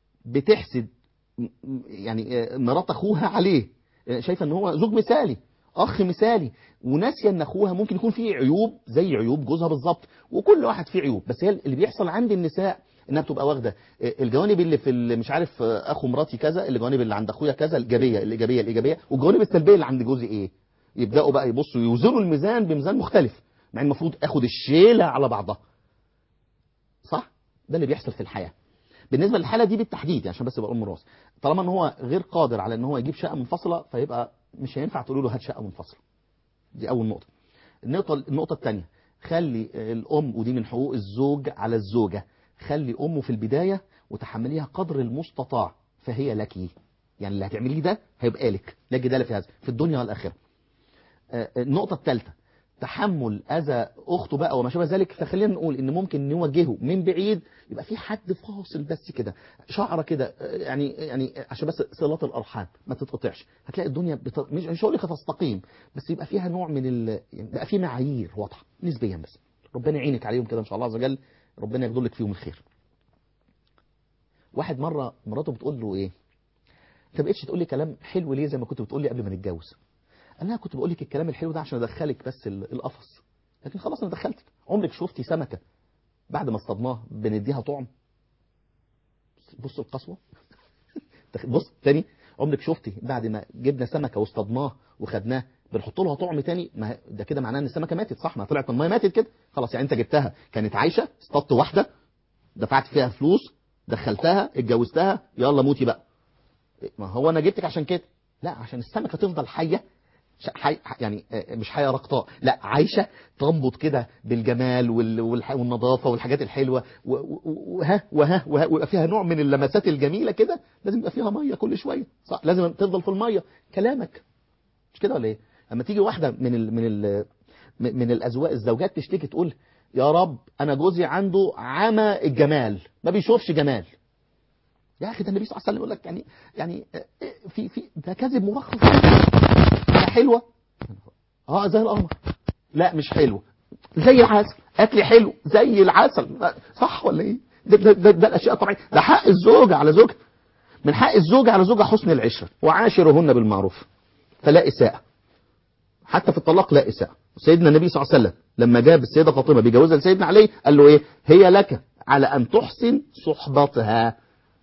بتحسد م- م- يعني آه، مرات اخوها عليه آه، شايفه ان هو زوج مثالي اخ مثالي وناسيه ان اخوها ممكن يكون فيه عيوب زي عيوب جوزها بالظبط وكل واحد فيه عيوب بس هي اللي بيحصل عند النساء انها بتبقى واخده الجوانب اللي في ال- مش عارف اخو مراتي كذا الجوانب اللي عند اخويا كذا الايجابيه الايجابيه الايجابيه والجوانب السلبيه اللي عند جوزي ايه يبداوا بقى يبصوا يوزنوا الميزان بميزان مختلف مع إن المفروض اخد الشيله على بعضها صح ده اللي بيحصل في الحياه بالنسبه للحاله دي بالتحديد يعني عشان بس يبقى ام الراس طالما ان هو غير قادر على ان هو يجيب شقه منفصله فيبقى مش هينفع تقولوا له هات شقه منفصله دي اول نقطه النقطه النقطه الثانيه خلي الام ودي من حقوق الزوج على الزوجه خلي امه في البدايه وتحمليها قدر المستطاع فهي لك يعني اللي هتعمليه ده هيبقى لك لا جدال في هذا في الدنيا والاخره آه، النقطه الثالثه تحمل اذى اخته بقى وما شابه ذلك فخلينا نقول ان ممكن نوجهه من بعيد يبقى في حد فاصل بس كده شعره كده آه، يعني يعني عشان بس صلات الارحام ما تتقطعش هتلاقي الدنيا بت... مش مش هقول لك هتستقيم بس يبقى فيها نوع من ال... يعني بقى في معايير واضحه نسبيا بس ربنا يعينك عليهم كده ان شاء الله عز وجل ربنا يبذل لك فيهم الخير واحد مره مراته بتقول له ايه انت بقيتش تقول لي كلام حلو ليه زي ما كنت بتقول لي قبل ما نتجوز قال لها كنت بقول لك الكلام الحلو ده عشان ادخلك بس ال- القفص لكن خلاص انا دخلتك عمرك شفتي سمكه بعد ما اصطادناها بنديها طعم بص القسوه بص تاني عمرك شفتي بعد ما جبنا سمكه واصطادناه وخدناه بنحط لها طعم تاني ما هي- ده كده معناه ان السمكه ماتت صح ما طلعت من الميه ماتت كده خلاص يعني انت جبتها كانت عايشه اصطادت واحده دفعت فيها فلوس دخلتها اتجوزتها يلا موتي بقى ما هو انا جبتك عشان كده لا عشان السمكه تفضل حيه ش- حي يعني آه، مش حياه رقطاء لا عايشه تنبض كده بالجمال وال- والح- والنظافه والحاجات الحلوه و- و- وها وها وها ويبقى فيها نوع من اللمسات الجميله كده لازم يبقى فيها ميه كل شويه صح لازم تفضل في الميه كلامك مش كده ولا ايه اما تيجي واحده من ال من ال من الازواج الزوجات تشتكي تقول يا رب انا جوزي عنده عمى الجمال ما بيشوفش جمال يا اخي ده النبي صلى الله عليه وسلم يقول لك يعني يعني آه، في في ده كذب مرخص ده حلوه اه زي القمر لا مش حلوه زي العسل اكل حلو زي العسل صح ولا ايه ده, ده, ده, ده الاشياء الطبيعيه ده حق الزوجه على زوجها من حق الزوجه على زوجها حسن العشره وعاشرهن بالمعروف فلا اساءه حتى في الطلاق لا اساءه سيدنا النبي صلى الله عليه وسلم لما جاب السيده فاطمه بيجوزها لسيدنا علي قال له ايه هي لك على ان تحسن صحبتها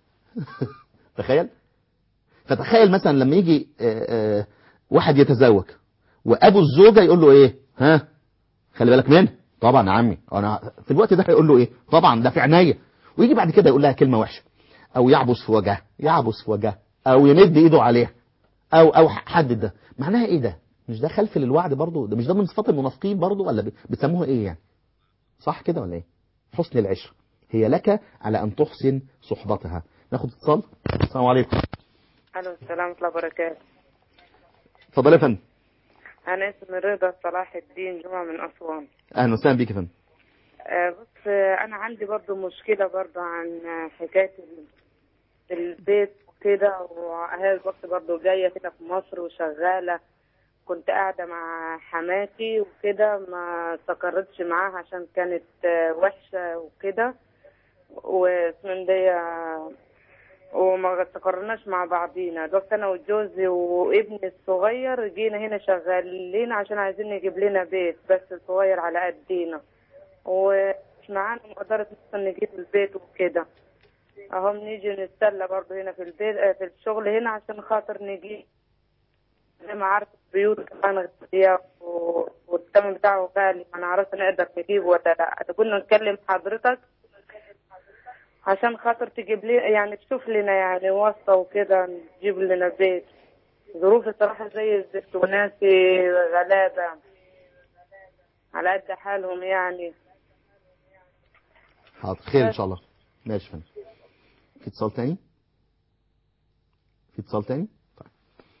تخيل فتخيل مثلا لما يجي آه، آه، واحد يتزوج وابو الزوجه يقول له ايه ها خلي بالك منه طبعا يا عمي انا في الوقت ده هيقول له ايه طبعا ده في عينيا ويجي بعد كده يقول لها كلمه وحشه او يعبس في وجهها يعبس في وجهها او يمد ايده عليها او او حد ده معناها ايه ده مش ده خلف للوعد برضه ده مش ده من صفات المنافقين برضه ولا بي- بتسموها ايه يعني صح كده ولا ايه حسن العشره هي لك على ان تحسن صحبتها ناخد اتصال السلام عليكم الو السلام ورحمة الله وبركاته اتفضل يا فندم انا اسمي رضا صلاح الدين جمعة من اسوان اهلا وسهلا بيك يا فندم آه، بص آه، انا عندي برضو مشكلة برضو عن آه، حكاية ال- البيت كده وهي الوقت برضو جاية كده في مصر وشغالة كنت قاعدة مع حماتي وكده ما استقرتش معاها عشان كانت آه، وحشة وكده واسمن دي آه، وما استقرناش مع بعضينا دلوقتي انا وجوزي وابني الصغير جينا هنا شغالين عشان عايزين نجيب لنا بيت بس صغير على قدينا ومش معانا مقدرة مثلا نجيب البيت وكده اهو نيجي نتسلى برضه هنا في البيت آه، في الشغل هنا عشان خاطر نجيب زي ما عارف البيوت كمان غالية و- والثمن بتاعه غالي ما نعرفش نقدر نجيبه ولا لا كنا نكلم حضرتك عشان خاطر تجيب لي يعني تشوف لنا يعني واسطة وكده نجيب لنا بيت ظروف الصراحة زي الزفت وناسي غلابة على قد حالهم يعني حاضر خير ان شاء الله ماشي يا فندم في اتصال تاني في اتصال تاني طيب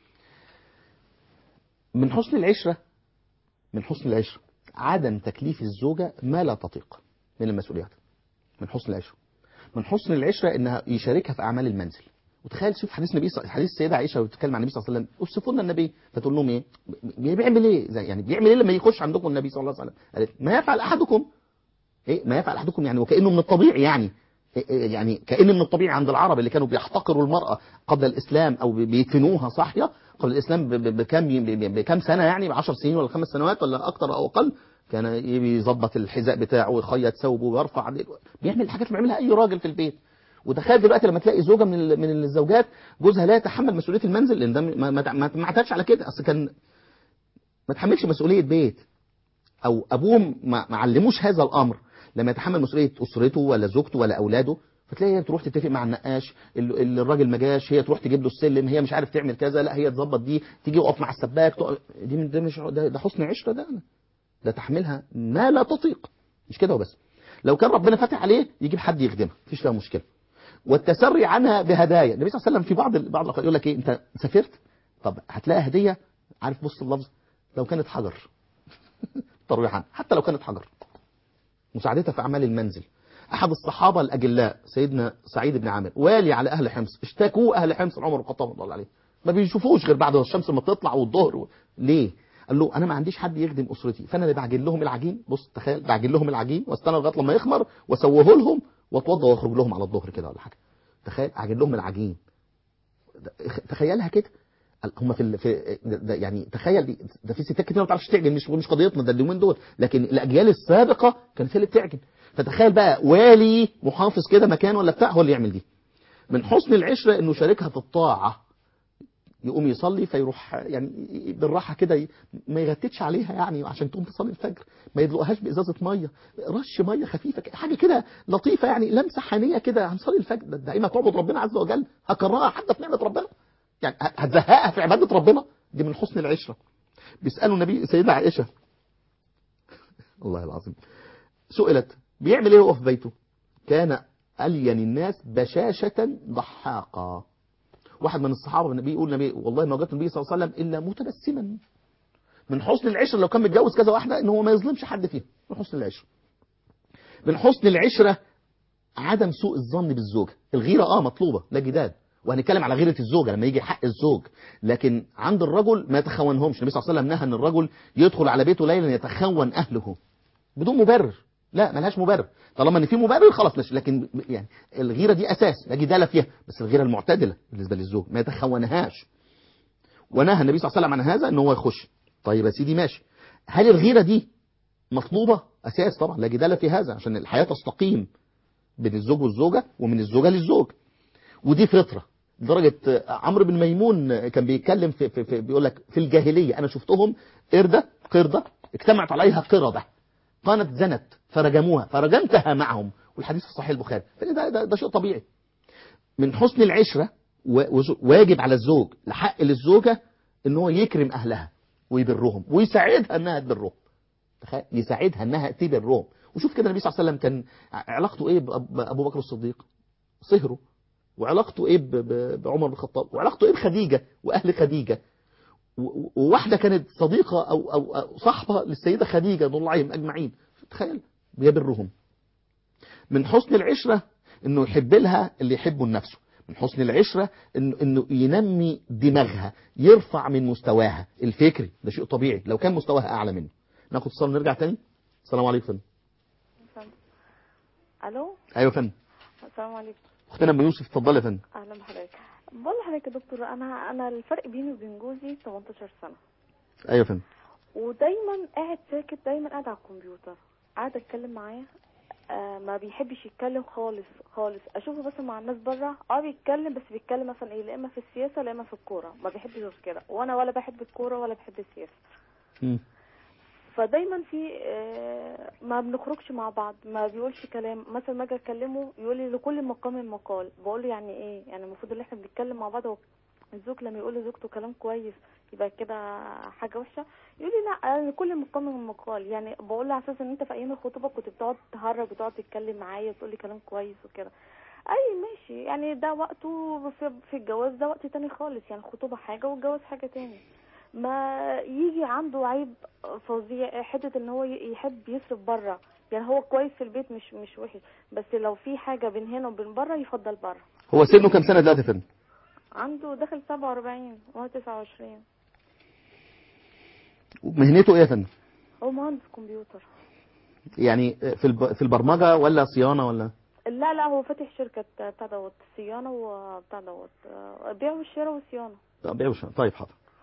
من حسن العشرة من حسن العشرة عدم تكليف الزوجة ما لا تطيق من المسؤوليات من حسن العشرة من حسن العشرة انها يشاركها في اعمال المنزل وتخيل شوف حديث النبي صلى- حديث السيده عائشه وبتتكلم عن النبي صلى الله عليه وسلم اوصفوا لنا النبي فتقول لهم ايه بي- بيعمل ايه زي يعني بيعمل ايه لما يخش عندكم النبي صلى الله عليه وسلم قالت ما يفعل احدكم ايه ما يفعل احدكم يعني وكانه من الطبيعي يعني إيه- إيه يعني كأن من الطبيعي عند العرب اللي كانوا بيحتقروا المرأة قبل الإسلام أو بي- بيدفنوها صاحية قبل الاسلام ب- ب- بكام ب- ب- بكام سنه يعني ب 10 سنين ولا خمس سنوات ولا اكتر او اقل كان يظبط الحذاء بتاعه ويخيط ثوبه ويرفع بيعمل الحاجات اللي بيعملها اي راجل في البيت وتخيل دلوقتي لما تلاقي زوجه من ال- من الزوجات جوزها لا يتحمل مسؤوليه المنزل لان ده ما ما ما ما اعتادش على كده اصل كان ما تحملش مسؤوليه بيت او ابوه ما ما علموش هذا الامر لما يتحمل مسؤوليه اسرته ولا زوجته ولا اولاده فتلاقي هي تروح تتفق مع النقاش ال- ال- الراجل ما جاش هي تروح تجيب له السلم هي مش عارف تعمل كذا لا هي تظبط دي تيجي يقف مع السباك تقف- دي من- ده مش ده, ده حسن عشره ده ده تحملها ما لا تطيق مش كده وبس لو كان ربنا فاتح عليه يجيب حد يخدمها مفيش فيها مشكله والتسري عنها بهدايا النبي صلى الله عليه وسلم في بعض ال- بعض الأوقات يقول لك ايه انت سافرت طب هتلاقي هديه عارف بص اللفظ لو كانت حجر ترويح عنها حتى لو كانت حجر مساعدتها في اعمال المنزل احد الصحابه الاجلاء سيدنا سعيد بن عامر والي على اهل حمص اشتكوا اهل حمص لعمر بن الخطاب رضي الله عليه ما بيشوفوش غير بعد الشمس ما تطلع والظهر و... ليه قال له انا ما عنديش حد يخدم اسرتي فانا اللي بعجن لهم العجين بص تخيل بعجن لهم العجين واستنى لغايه لما يخمر واسويه لهم واتوضى واخرج لهم على الظهر كده ولا حاجه تخيل اعجن لهم العجين ده- تخيلها كده قال هم في, ال... في ده ده يعني تخيل دي ده في ستات كتير ما بتعرفش تعجن مش مش قضيتنا ده اليومين دول لكن الاجيال السابقه كانت هي اللي بتعجن فتخيل بقى والي محافظ كده مكان ولا بتاع هو اللي يعمل دي من حسن العشره انه شاركها في الطاعه يقوم يصلي فيروح يعني بالراحه كده ي- ما يغتتش عليها يعني عشان تقوم تصلي الفجر ما يدلقهاش بازازه ميه رش ميه خفيفه كده، حاجه كده لطيفه يعني لمسه حنيه كده هنصلي الفجر ده دائما تعبد ربنا عز وجل هكرهها حتى في نعمه ربنا يعني ه- هتزهقها في عباده ربنا دي من حسن العشره بيسالوا النبي سيدنا عائشه الله العظيم سئلت بيعمل ايه هو في بيته كان الين الناس بشاشه ضحاقا واحد من الصحابه النبي يقول النبي والله ما وجدت النبي صلى الله عليه وسلم الا متبسما من حسن العشره لو كان متجوز كذا واحده ان هو ما يظلمش حد فيها من حسن العشره من حسن العشره عدم سوء الظن بالزوجه الغيره اه مطلوبه لا جدال وهنتكلم على غيره الزوجه لما يجي حق الزوج لكن عند الرجل ما يتخونهمش النبي صلى الله عليه وسلم نهى ان الرجل يدخل على بيته ليلا يتخون اهله بدون مبرر لا ملهاش مبرر طالما ان في مبرر خلاص ماشي لكن يعني الغيره دي اساس لا جدال فيها بس الغيره المعتدله بالنسبه للزوج ما يتخونهاش ونهى النبي صلى الله عليه وسلم عن هذا ان هو يخش طيب يا سيدي ماشي هل الغيره دي مطلوبه اساس طبعا لا جدال في هذا عشان الحياه تستقيم بين الزوج والزوجه ومن الزوجه للزوج ودي فطره لدرجه عمرو بن ميمون كان بيتكلم في, في, في بيقول لك في الجاهليه انا شفتهم قرده قرده اجتمعت عليها قرده كانت زنت فرجموها فرجمتها معهم والحديث في صحيح البخاري فده ده, ده شيء طبيعي من حسن العشره و- وز- واجب على الزوج لحق للزوجه ان هو يكرم اهلها ويبرهم ويساعدها انها تبرهم تخيل يساعدها انها تبرهم وشوف كده النبي صلى الله عليه وسلم كان علاقته ايه بأب- بابو بكر الصديق صهره وعلاقته ايه ب- ب- بعمر بن الخطاب وعلاقته ايه بخديجه واهل خديجه و- وواحده كانت صديقه او او أو صاحبه للسيده خديجه رضي الله عليهم اجمعين تخيل بيبرهم من حسن العشره انه يحب لها اللي يحبه لنفسه من حسن العشره انه انه ينمي دماغها يرفع من مستواها الفكري ده شيء طبيعي لو كان مستواها اعلى منه ناخد اتصال ونرجع تاني السلام عليكم فندم الو ايوه يا فندم السلام عليكم اختنا ام يوسف اتفضلي يا فندم اهلا بحضرتك بقول لحضرتك يا دكتور انا انا الفرق بيني وبين جوزي 18 سنه ايوه يا فندم ودايما قاعد ساكت دايما قاعد على الكمبيوتر قاعد اتكلم معاه آه ما بيحبش يتكلم خالص خالص اشوفه بس مع الناس بره اه بيتكلم بس بيتكلم مثلا ايه لا اما في السياسه لا اما في الكوره ما بيحبش غير كده وانا ولا بحب الكوره ولا بحب السياسه مم. فدايما في آه، ما بنخرجش مع بعض ما بيقولش كلام مثلا ما اجي اكلمه يقول لي لكل مقام مقال بقول له يعني ايه يعني المفروض ان احنا بنتكلم مع بعض هو الزوج لما يقول لزوجته كلام كويس يبقى كده حاجه وحشه يقول لي لا أنا لكل مقام مقال يعني بقول له على اساس ان انت في ايام الخطوبه كنت بتقعد تهرج وتقعد تتكلم معايا وتقول لي كلام كويس وكده اي ماشي يعني ده وقته في, في الجواز ده وقت تاني خالص يعني الخطوبه حاجه والجواز حاجه تاني ما يجي عنده عيب فظيع حته ان هو ي- يحب يصرف بره يعني هو كويس في البيت مش مش وحش بس لو في حاجه بين هنا وبين بره يفضل بره هو سنه كام سنه دلوقتي يا فندم عنده داخل 47 وهو 29 مهنته ايه يا فندم هو مهندس كمبيوتر يعني في الب... في البرمجه ولا صيانه ولا لا لا هو فاتح شركه بتاع دوت صيانه وبتاع دوت بيع والشراء والصيانه طب بيع وش- طيب حاضر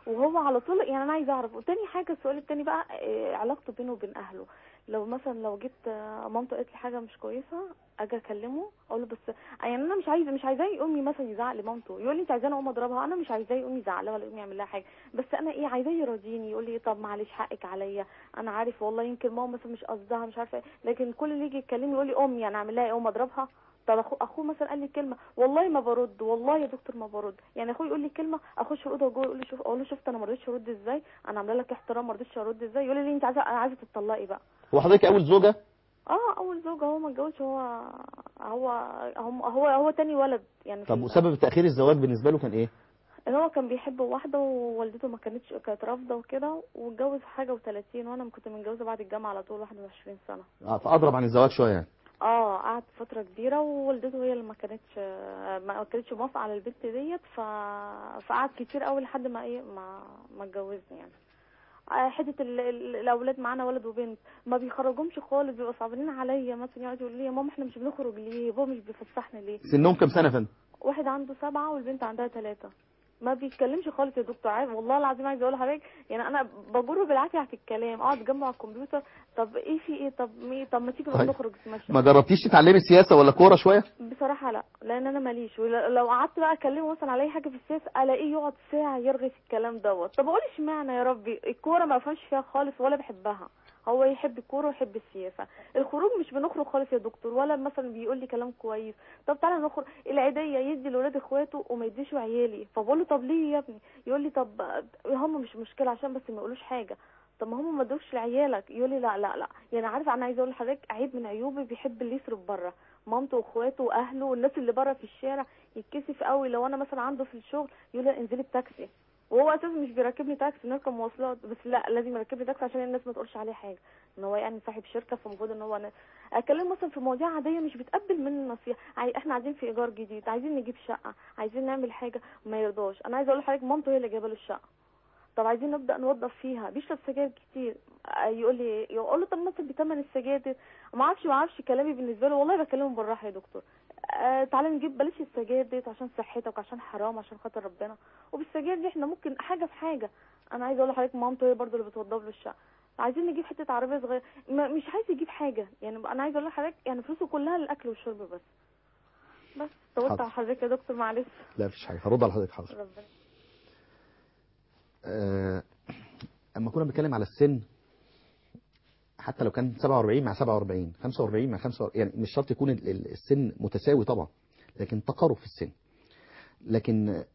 وهو على طول يعني انا عايزه اعرف وتاني حاجه السؤال التاني بقى إيه علاقته بينه وبين اهله لو مثلا لو جيت آه، مامته قالت لي حاجه مش كويسه اجي اكلمه اقول له بس يعني انا مش عايزه مش عايزاه يقوم مثلا يزعق لمامته يقول لي انت عايزاني اقوم اضربها انا مش عايزاه يقوم يزعق لها ولا يقوم يعمل لها حاجه بس انا ايه عايزاه يراضيني يقول لي طب معلش حقك عليا انا عارف والله يمكن ماما مثلا مش قصدها مش عارفه ايه لكن كل اللي يجي يكلمني يقول لي امي انا اعمل لها ايه اقوم اضربها طب اخو اخوه مثلا قال لي كلمه والله ما برد والله يا دكتور ما برد يعني اخوه يقول لي كلمه اخش الاوضه جوه يقول لي شوف اقول له شفت انا ما رضيتش ارد ازاي انا عامله لك احترام ما رضيتش ارد ازاي يقول لي انت عايزه انا عايزه تطلقي بقى هو حضرتك اول زوجه اه اول زوجة هو ما اتجوزش هو هو هو هو, هو تاني ولد يعني في طب ال- وسبب تاخير الزواج بالنسبه له كان ايه هو كان بيحب واحدة ووالدته ما كانتش كانت رافضة وكده واتجوز في حاجة و30 وانا كنت متجوزة بعد الجامعة على طول 21 سنة اه فاضرب عن الزواج شويه يعني اه قعدت فترة كبيرة ووالدته هي اللي ما كانتش ما كانتش موافقة على البنت ديت ف فقعد كتير قوي لحد ما ايه ما ما اتجوزني يعني آه، حته ال- ال- الاولاد معانا ولد وبنت ما بيخرجهمش خالص بيبقوا صعبانين عليا مثلا يقعدوا يقولوا لي يا ماما احنا مش بنخرج ليه بابا مش بيفسحنا ليه سنهم كام سنه يا فندم واحد عنده سبعة والبنت عندها ثلاثة ما بيتكلمش خالص يا دكتور عارف والله العظيم عايزه اقول لحضرتك يعني انا بجره بالعافيه على الكلام اقعد جنبه على الكمبيوتر طب ايه في ايه طب مي طب ما تيجي نروح طيب. نخرج نتمشى ما جربتيش تتعلمي السياسه ولا كوره شويه بصراحة لا لأن أنا ماليش ولو قعدت بقى أكلمه مثلا على أي حاجة في السياسة ألاقيه يقعد ساعة يرغي في الكلام دوت طب أقول اشمعنى يا ربي الكورة ما بفهمش فيها خالص ولا بحبها هو يحب الكورة ويحب السياسة الخروج مش بنخرج خالص يا دكتور ولا مثلا بيقول لي كلام كويس طب تعالى نخرج العيدية يدي لولاد اخواته وما يديش عيالي فبقول له طب ليه يا ابني يقول لي طب هم مش مشكلة عشان بس ما يقولوش حاجة طب ما هم ما ادوش لعيالك يقول لي لا لا لا يعني عارف انا عايزه اقول لحضرتك عيب من عيوبي بيحب اللي يصرف بره مامته واخواته واهله والناس اللي بره في الشارع يتكسف قوي لو انا مثلا عنده في الشغل يقول لي انزلي بتاكسي وهو اساسا مش بيركبني تاكسي نركب مواصلات بس لا لازم يركب لي تاكسي عشان الناس ما تقولش عليه حاجه ان هو يعني صاحب شركه فالمفروض ان هو أنا اكلم مثلا في مواضيع عاديه مش بتقبل مني نصيحه عاي... احنا قاعدين في ايجار جديد عايزين نجيب شقه عايزين نعمل حاجه ما يرضاش انا عايزه اقول لحضرتك مامته هي اللي جايبه له الشقه طب عايزين نبدا نوظف فيها بيشرب سجاير كتير آه، يقول لي يقول له طب مثلا بثمن السجاير دي ما اعرفش ما اعرفش كلامي بالنسبه له والله بكلمه بالراحه يا دكتور آه تعالى نجيب بلاش السجاير ديت عشان صحتك عشان حرام عشان خاطر ربنا وبالسجاير دي احنا ممكن حاجه في حاجه انا عايزه اقول لحضرتك مامته هي برضه اللي بتوضب له الشقه عايزين نجيب حته عربيه صغيره ما- مش عايز يجيب حاجه يعني انا عايزه اقول لحضرتك يعني فلوسه كلها للاكل والشرب بس بس طولت حاضر. على حضرتك يا دكتور معلش لا مفيش حاجه هرد على حضرتك حاضر ربنا آه، اما كنا بنتكلم على السن حتى لو كان 47 مع 47 45 مع 45 يعني مش شرط يكون ال- ال- السن متساوي طبعا لكن تقارب في السن لكن آه،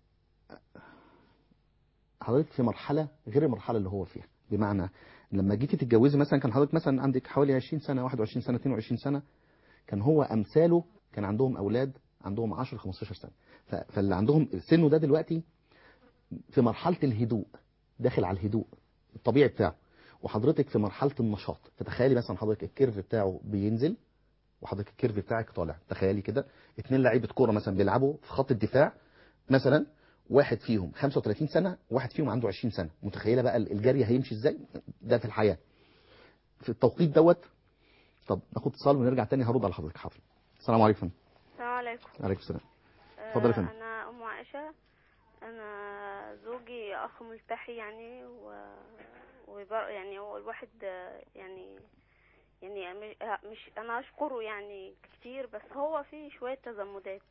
حضرتك في مرحله غير المرحله اللي هو فيها بمعنى لما جيتي تتجوزي مثلا كان حضرتك مثلا عندك حوالي 20 سنه 21 سنه 22 سنه كان هو امثاله كان عندهم اولاد عندهم 10 15 سنه ف- فاللي عندهم سنه ده دلوقتي في مرحله الهدوء داخل على الهدوء الطبيعي بتاعه وحضرتك في مرحله النشاط فتخيلي مثلا حضرتك الكيرف بتاعه بينزل وحضرتك الكيرف بتاعك طالع تخيلي كده اتنين لعيبه كوره مثلا بيلعبوا في خط الدفاع مثلا واحد فيهم 35 سنه واحد فيهم عنده 20 سنه متخيله بقى الجري هيمشي ازاي ده في الحياه في التوقيت دوت طب ناخد اتصال ونرجع تاني هرد على حضرتك حاضر السلام عليكم السلام عليكم وعليكم السلام اتفضل يا آه، فندم. انا ام عائشه انا زوجي اخ ملتحي يعني و وبر يعني هو الواحد آه، يعني يعني مش- آه، مش انا اشكره يعني كتير بس هو فيه شويه تزمدات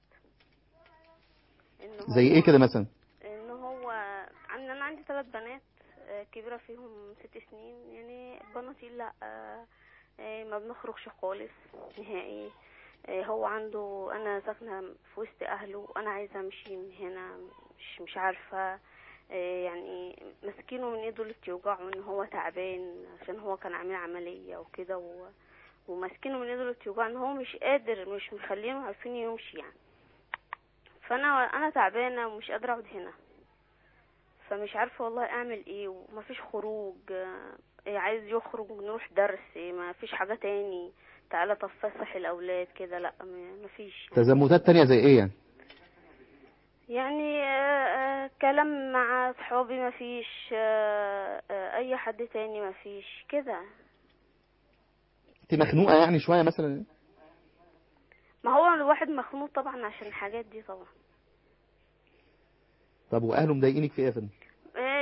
إن زي هو- ايه كده مثلا ان هو عن انا عندي ثلاث بنات آه، كبيره فيهم ست سنين يعني بناتي لا آه، آه، ما بنخرجش خالص نهائي آه، هو عنده انا ساكنه في وسط اهله انا عايزه امشي من هنا مش مش عارفه آه، يعني ماسكينه من ايده اللي بتوجعه ان هو تعبان عشان هو كان عامل عمليه وكده و... وماسكينه من ايده اللي بتوجعه ان هو مش قادر مش مخلينه عارفين يمشي يعني فانا انا تعبانه ومش قادره اقعد هنا فمش عارفه والله اعمل ايه ومفيش خروج آه، إيه عايز يخرج نروح درس إيه مفيش حاجه تاني تعالى طب فسح الاولاد كده لا م- مفيش يعني, تزمتات تانية زي ايه يعني يعني آه، آه، كلام مع صحابي مفيش آه، آه، اي حد تاني مفيش كده انت مخنوقه يعني شويه مثلا ما هو الواحد مخنوق طبعا عشان الحاجات دي طبعا طب واهله مضايقينك في ايه يا فندم آه،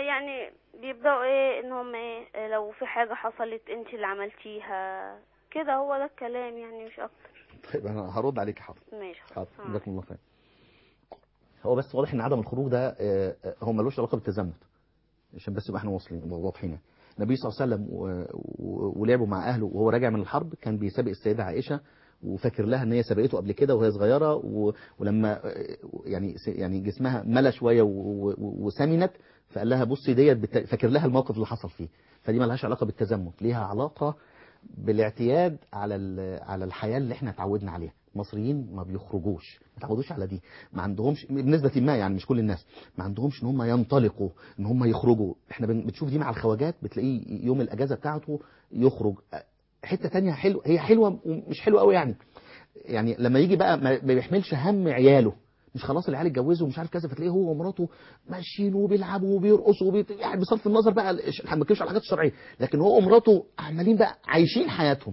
يعني بيبداوا ايه ان هم ايه لو في حاجه حصلت انت اللي عملتيها كده هو ده الكلام يعني مش اكتر طيب انا هرد عليك حاضر ماشي حاضر آه. جزاكم الله خير هو بس واضح ان عدم الخروج ده آه، آه، هو ملوش علاقه بالتزمت عشان بس يبقى احنا واصلين واضحين يعني. النبي صلى الله عليه وسلم و- و- ولعبوا مع اهله وهو راجع من الحرب كان بيسابق السيده عائشه وفاكر لها ان هي سبقته قبل كده وهي صغيره و... ولما آه، يعني س- يعني جسمها ملى شويه و... و... وسمنت فقال لها بصي ديت بت... فاكر لها الموقف اللي حصل فيه فدي ملهاش علاقه بالتزمت ليها علاقه بالاعتياد على ال- على الحياه اللي احنا اتعودنا عليها المصريين ما بيخرجوش ما تعودوش على دي ما عندهمش بنسبه ما يعني مش كل الناس ما عندهمش ان هم ينطلقوا ان هم يخرجوا احنا بن- بنشوف دي مع الخواجات بتلاقيه يوم الاجازه بتاعته يخرج حته تانية حلوه هي حلوه ومش حلوه قوي يعني يعني لما يجي بقى ما ما بيحملش هم عياله مش خلاص العيال اتجوزوا ومش عارف كذا فتلاقيه هو ومراته ماشيين وبيلعبوا وبيرقصوا وبي... يعني بصرف النظر بقى الش- احنا ما بنتكلمش على الحاجات الشرعيه لكن هو ومراته عمالين بقى عايشين حياتهم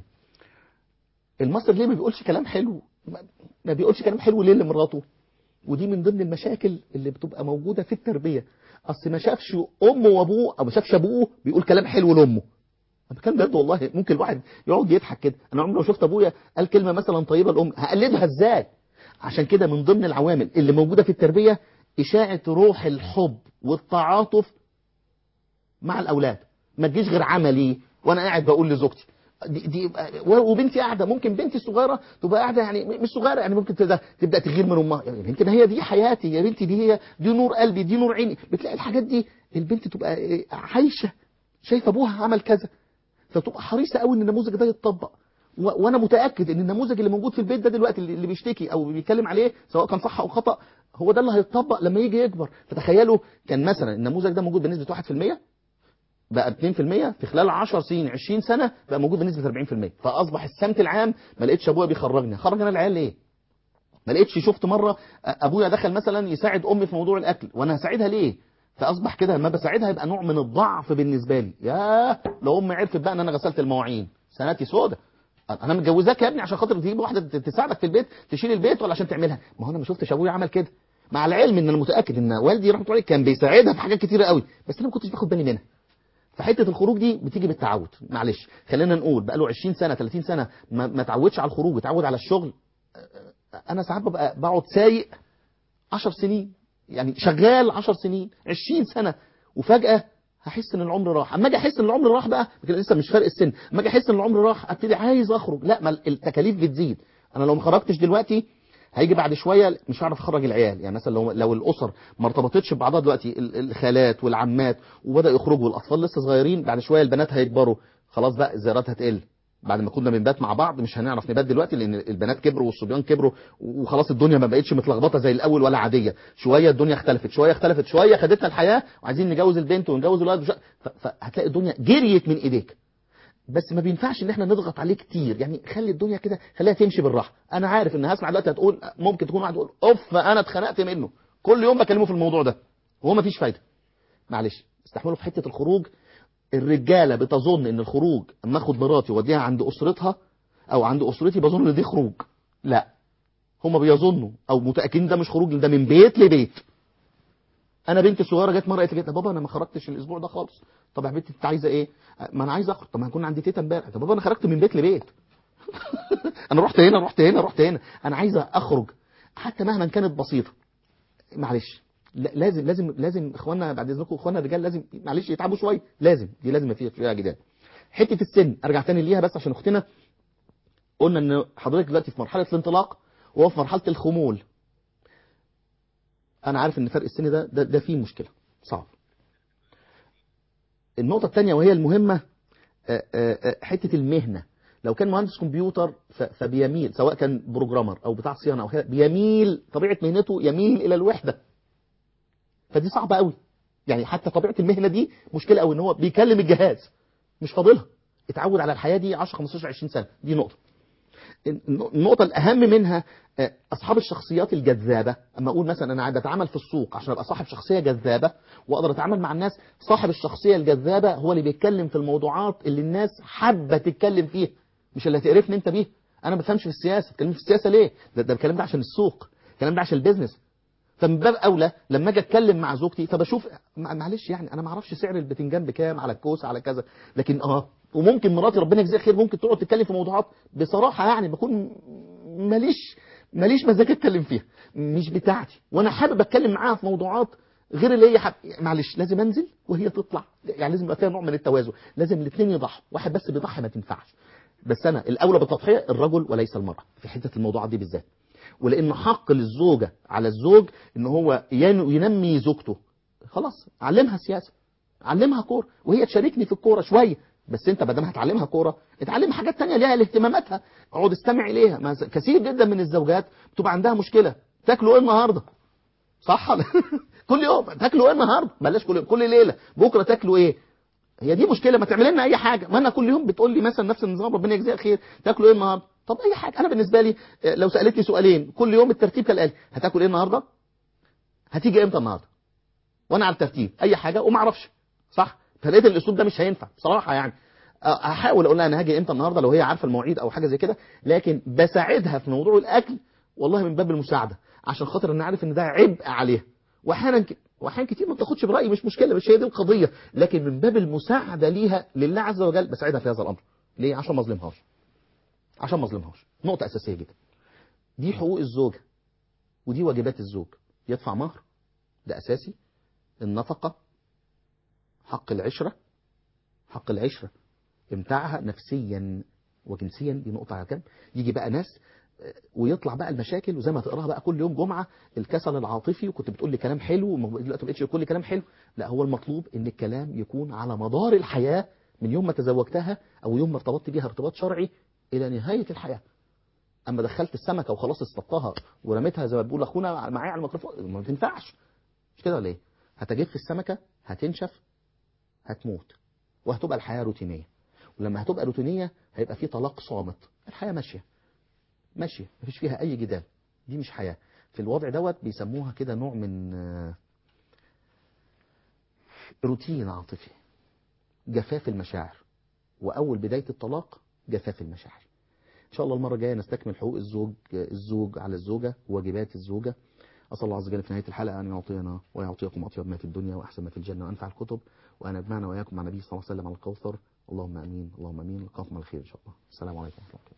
المصري ليه ما بيقولش كلام حلو ما- ما بيقولش كلام حلو ليه لمراته ودي من ضمن المشاكل اللي بتبقى موجوده في التربيه اصل ما شافش امه وابوه او ما شافش ابوه بيقول كلام حلو لامه انا بتكلم بجد والله ممكن الواحد يقعد يضحك كده انا عمري ما شفت ابويا قال كلمه مثلا طيبه لام هقلدها ازاي عشان كده من ضمن العوامل اللي موجوده في التربيه اشاعه روح الحب والتعاطف مع الاولاد ما تجيش غير عملي وانا قاعد بقول لزوجتي دي, دي وبنتي قاعده ممكن بنتي الصغيره تبقى قاعده يعني مش صغيره يعني ممكن تبدا تبدا تغير من امها يعني يمكن هي دي حياتي يا بنتي دي هي دي نور قلبي دي نور عيني بتلاقي الحاجات دي البنت تبقى إيه، عايشه شايفه ابوها عمل كذا فتبقى حريصه قوي ان النموذج ده يتطبق و- وانا متاكد ان النموذج اللي موجود في البيت ده دلوقتي اللي اللي بيشتكي او بيتكلم عليه سواء كان صح او خطا هو ده اللي هيتطبق لما يجي يكبر فتخيلوا كان مثلا النموذج ده موجود بنسبه 1% بقى 2% في خلال 10 سنين 20 سنه بقى موجود بنسبه 40% فاصبح السمت العام ما لقيتش ابويا بيخرجني خرج انا العيال ليه ما لقيتش شفت مره ابويا دخل مثلا يساعد امي في موضوع الاكل وانا هساعدها ليه فاصبح كده لما بساعدها يبقى نوع من الضعف بالنسبه لي يا لو امي عرفت بقى ان انا غسلت المواعين سنتي سودة انا متجوزاك يا ابني عشان خاطر تجيب واحده تساعدك في البيت تشيل البيت ولا عشان تعملها ما هو انا ما شفتش ابويا عمل كده مع العلم ان انا متاكد ان والدي رحمه الله عليه كان بيساعدها في حاجات كتيره قوي بس انا ما كنتش باخد بالي منها فحته الخروج دي بتيجي بالتعود معلش خلينا نقول بقى له 20 سنه 30 سنه ما, ما تعودش على الخروج اتعود على الشغل انا ساعات ببقى بقعد سايق 10 سنين يعني شغال 10 سنين 20 سنه وفجاه هحس ان العمر راح اما اجي احس ان العمر راح بقى لكن لسه مش فرق السن اما اجي احس ان العمر راح ابتدي عايز اخرج لا ما التكاليف بتزيد انا لو ما خرجتش دلوقتي هيجي بعد شويه مش هعرف اخرج العيال يعني مثلا لو لو الاسر ما ارتبطتش ببعضها دلوقتي ال- الخالات والعمات وبدا يخرجوا والاطفال لسه صغيرين بعد شويه البنات هيكبروا خلاص بقى الزيارات هتقل بعد ما كنا بنبات مع بعض مش هنعرف نبات دلوقتي لان البنات كبروا والصبيان كبروا وخلاص الدنيا ما بقتش متلخبطه زي الاول ولا عاديه شويه الدنيا اختلفت شويه اختلفت شويه خدتنا الحياه وعايزين نجوز البنت ونجوز الولد وش... ف- فهتلاقي الدنيا جريت من ايديك بس ما بينفعش ان احنا نضغط عليه كتير يعني خلي الدنيا كده خليها تمشي بالراحه انا عارف ان هسمع دلوقتي هتقول ممكن تكون واحد يقول اوف انا اتخنقت منه كل يوم بكلمه في الموضوع ده وهو ما فيش فايده معلش استحملوا في حته الخروج الرجاله بتظن ان الخروج اما اخد مراتي واوديها عند اسرتها او عند اسرتي بظن ان دي خروج لا هما بيظنوا او متاكدين ده مش خروج ده من بيت لبيت انا بنتي الصغيره جت مره قالت لي بابا انا ما خرجتش الاسبوع ده خالص طب يا بنتي انت عايزه ايه ما انا عايز اخرج طب ما هكون عندي تيتا امبارح طب بابا انا خرجت من بيت لبيت انا رحت هنا رحت هنا رحت هنا انا عايزه اخرج حتى مهما كانت بسيطه معلش لا- لازم لازم لازم اخواننا بعد اذنكم اخواننا الرجال لازم معلش يتعبوا شويه لازم دي لازم فيها فيها جدال حته السن ارجع تاني ليها بس عشان اختنا قلنا ان حضرتك دلوقتي في مرحله الانطلاق وهو في مرحله الخمول انا عارف ان فرق السن ده ده, ده فيه مشكله صعب النقطه الثانيه وهي المهمه آه، آه، آه، حته المهنه لو كان مهندس كمبيوتر ف- فبيميل سواء كان بروجرامر او بتاع صيانه او كده بيميل طبيعه مهنته يميل الى الوحده فدي صعبه قوي يعني حتى طبيعه المهنه دي مشكله قوي ان هو بيكلم الجهاز مش فاضلها اتعود على الحياه دي 10 15 20 سنه دي نقطه النقطة الأهم منها آه، أصحاب الشخصيات الجذابة أما أقول مثلا أنا قاعد أتعامل في السوق عشان أبقى صاحب شخصية جذابة وأقدر أتعامل مع الناس صاحب الشخصية الجذابة هو اللي بيتكلم في الموضوعات اللي الناس حابة تتكلم فيها مش اللي هتقرفني أنت بيه أنا ما بفهمش في السياسة بتكلم في السياسة ليه ده, ده الكلام ده عشان السوق الكلام ده عشان البيزنس فمن باب اولى لما اجي اتكلم مع زوجتي فبشوف مع- معلش يعني انا ما اعرفش سعر البتنجان بكام على الكوسه على كذا لكن اه وممكن مراتي ربنا يجزيها خير ممكن تقعد تتكلم في موضوعات بصراحه يعني بكون ماليش ماليش مزاج اتكلم فيها مش بتاعتي وانا حابب اتكلم معاها في موضوعات غير اللي هي حب... معلش لازم انزل وهي تطلع يعني لازم يبقى فيها نوع من التوازن لازم الاثنين يضحوا واحد بس بيضحي ما تنفعش بس انا الاولى بالتضحيه الرجل وليس المراه في حته الموضوعات دي بالذات ولان حق للزوجه على الزوج ان هو ين- ينمي زوجته خلاص علمها سياسه علمها كوره وهي تشاركني في الكوره شويه بس انت بدل ما هتعلمها كوره اتعلم حاجات تانية ليها لاهتماماتها اقعد استمع اليها ما ز- كثير جدا من الزوجات بتبقى عندها مشكله تاكلوا ايه النهارده صح ولا- كل يوم تاكلوا ايه النهارده بلاش كل يوم كل ليله بكره تاكلوا ايه هي دي مشكله ما تعمل لنا اي حاجه ما انا كل يوم بتقول لي مثلا نفس النظام ربنا يجزيها خير تاكلوا ايه النهارده طب اي حاجه انا بالنسبه لي آه، لو سالتني سؤالين كل يوم الترتيب كالاتي هتاكل ايه النهارده هتيجي امتى النهارده وانا على الترتيب اي حاجه وما اعرفش صح فلقيت الاسلوب ده مش هينفع بصراحه يعني آه، هحاول اقول لها انا هاجي امتى النهارده لو هي عارفه المواعيد او حاجه زي كده لكن بساعدها في موضوع الاكل والله من باب المساعده عشان خاطر انا عارف ان ده عبء عليها واحيانا ك... واحيانا كتير ما بتاخدش برايي مش مشكله مش هي دي القضيه لكن من باب المساعده ليها لله عز وجل بساعدها في هذا الامر ليه عشان ما اظلمهاش عشان ما اظلمهاش نقطه اساسيه جدا دي حقوق الزوجه ودي واجبات الزوج يدفع مهر ده اساسي النفقه حق العشره حق العشره امتعها نفسيا وجنسيا دي نقطه على جنب يجي بقى ناس آه، ويطلع بقى المشاكل وزي ما تقراها بقى كل يوم جمعه الكسل العاطفي وكنت بتقول لي كلام حلو وما- دلوقتي ما بقتش تقول لي كلام حلو لا هو المطلوب ان الكلام يكون على مدار الحياه من يوم ما تزوجتها او يوم ما ارتبطت بيها ارتباط شرعي الى نهايه الحياه اما دخلت السمكه وخلاص اصطدتها ورميتها زي ما بيقول اخونا معايا على الميكروفون ما تنفعش مش كده ولا ايه هتجف السمكه هتنشف هتموت وهتبقى الحياه روتينيه ولما هتبقى روتينيه هيبقى في طلاق صامت الحياه ماشيه ماشيه مفيش فيها اي جدال دي مش حياه في الوضع دوت بيسموها كده نوع من آه، روتين عاطفي جفاف المشاعر واول بدايه الطلاق جفاف المشاعر ان شاء الله المره الجايه نستكمل حقوق الزوج الزوج على الزوجه وواجبات الزوجه اسال الله عز وجل في نهايه الحلقه ان يعطينا ويعطيكم اطيب ما في الدنيا واحسن ما في الجنه وانفع الكتب وان يجمعنا واياكم مع النبي صلى الله عليه وسلم على الكوثر اللهم امين اللهم امين نلقاكم على خير ان شاء الله السلام عليكم ورحمه الله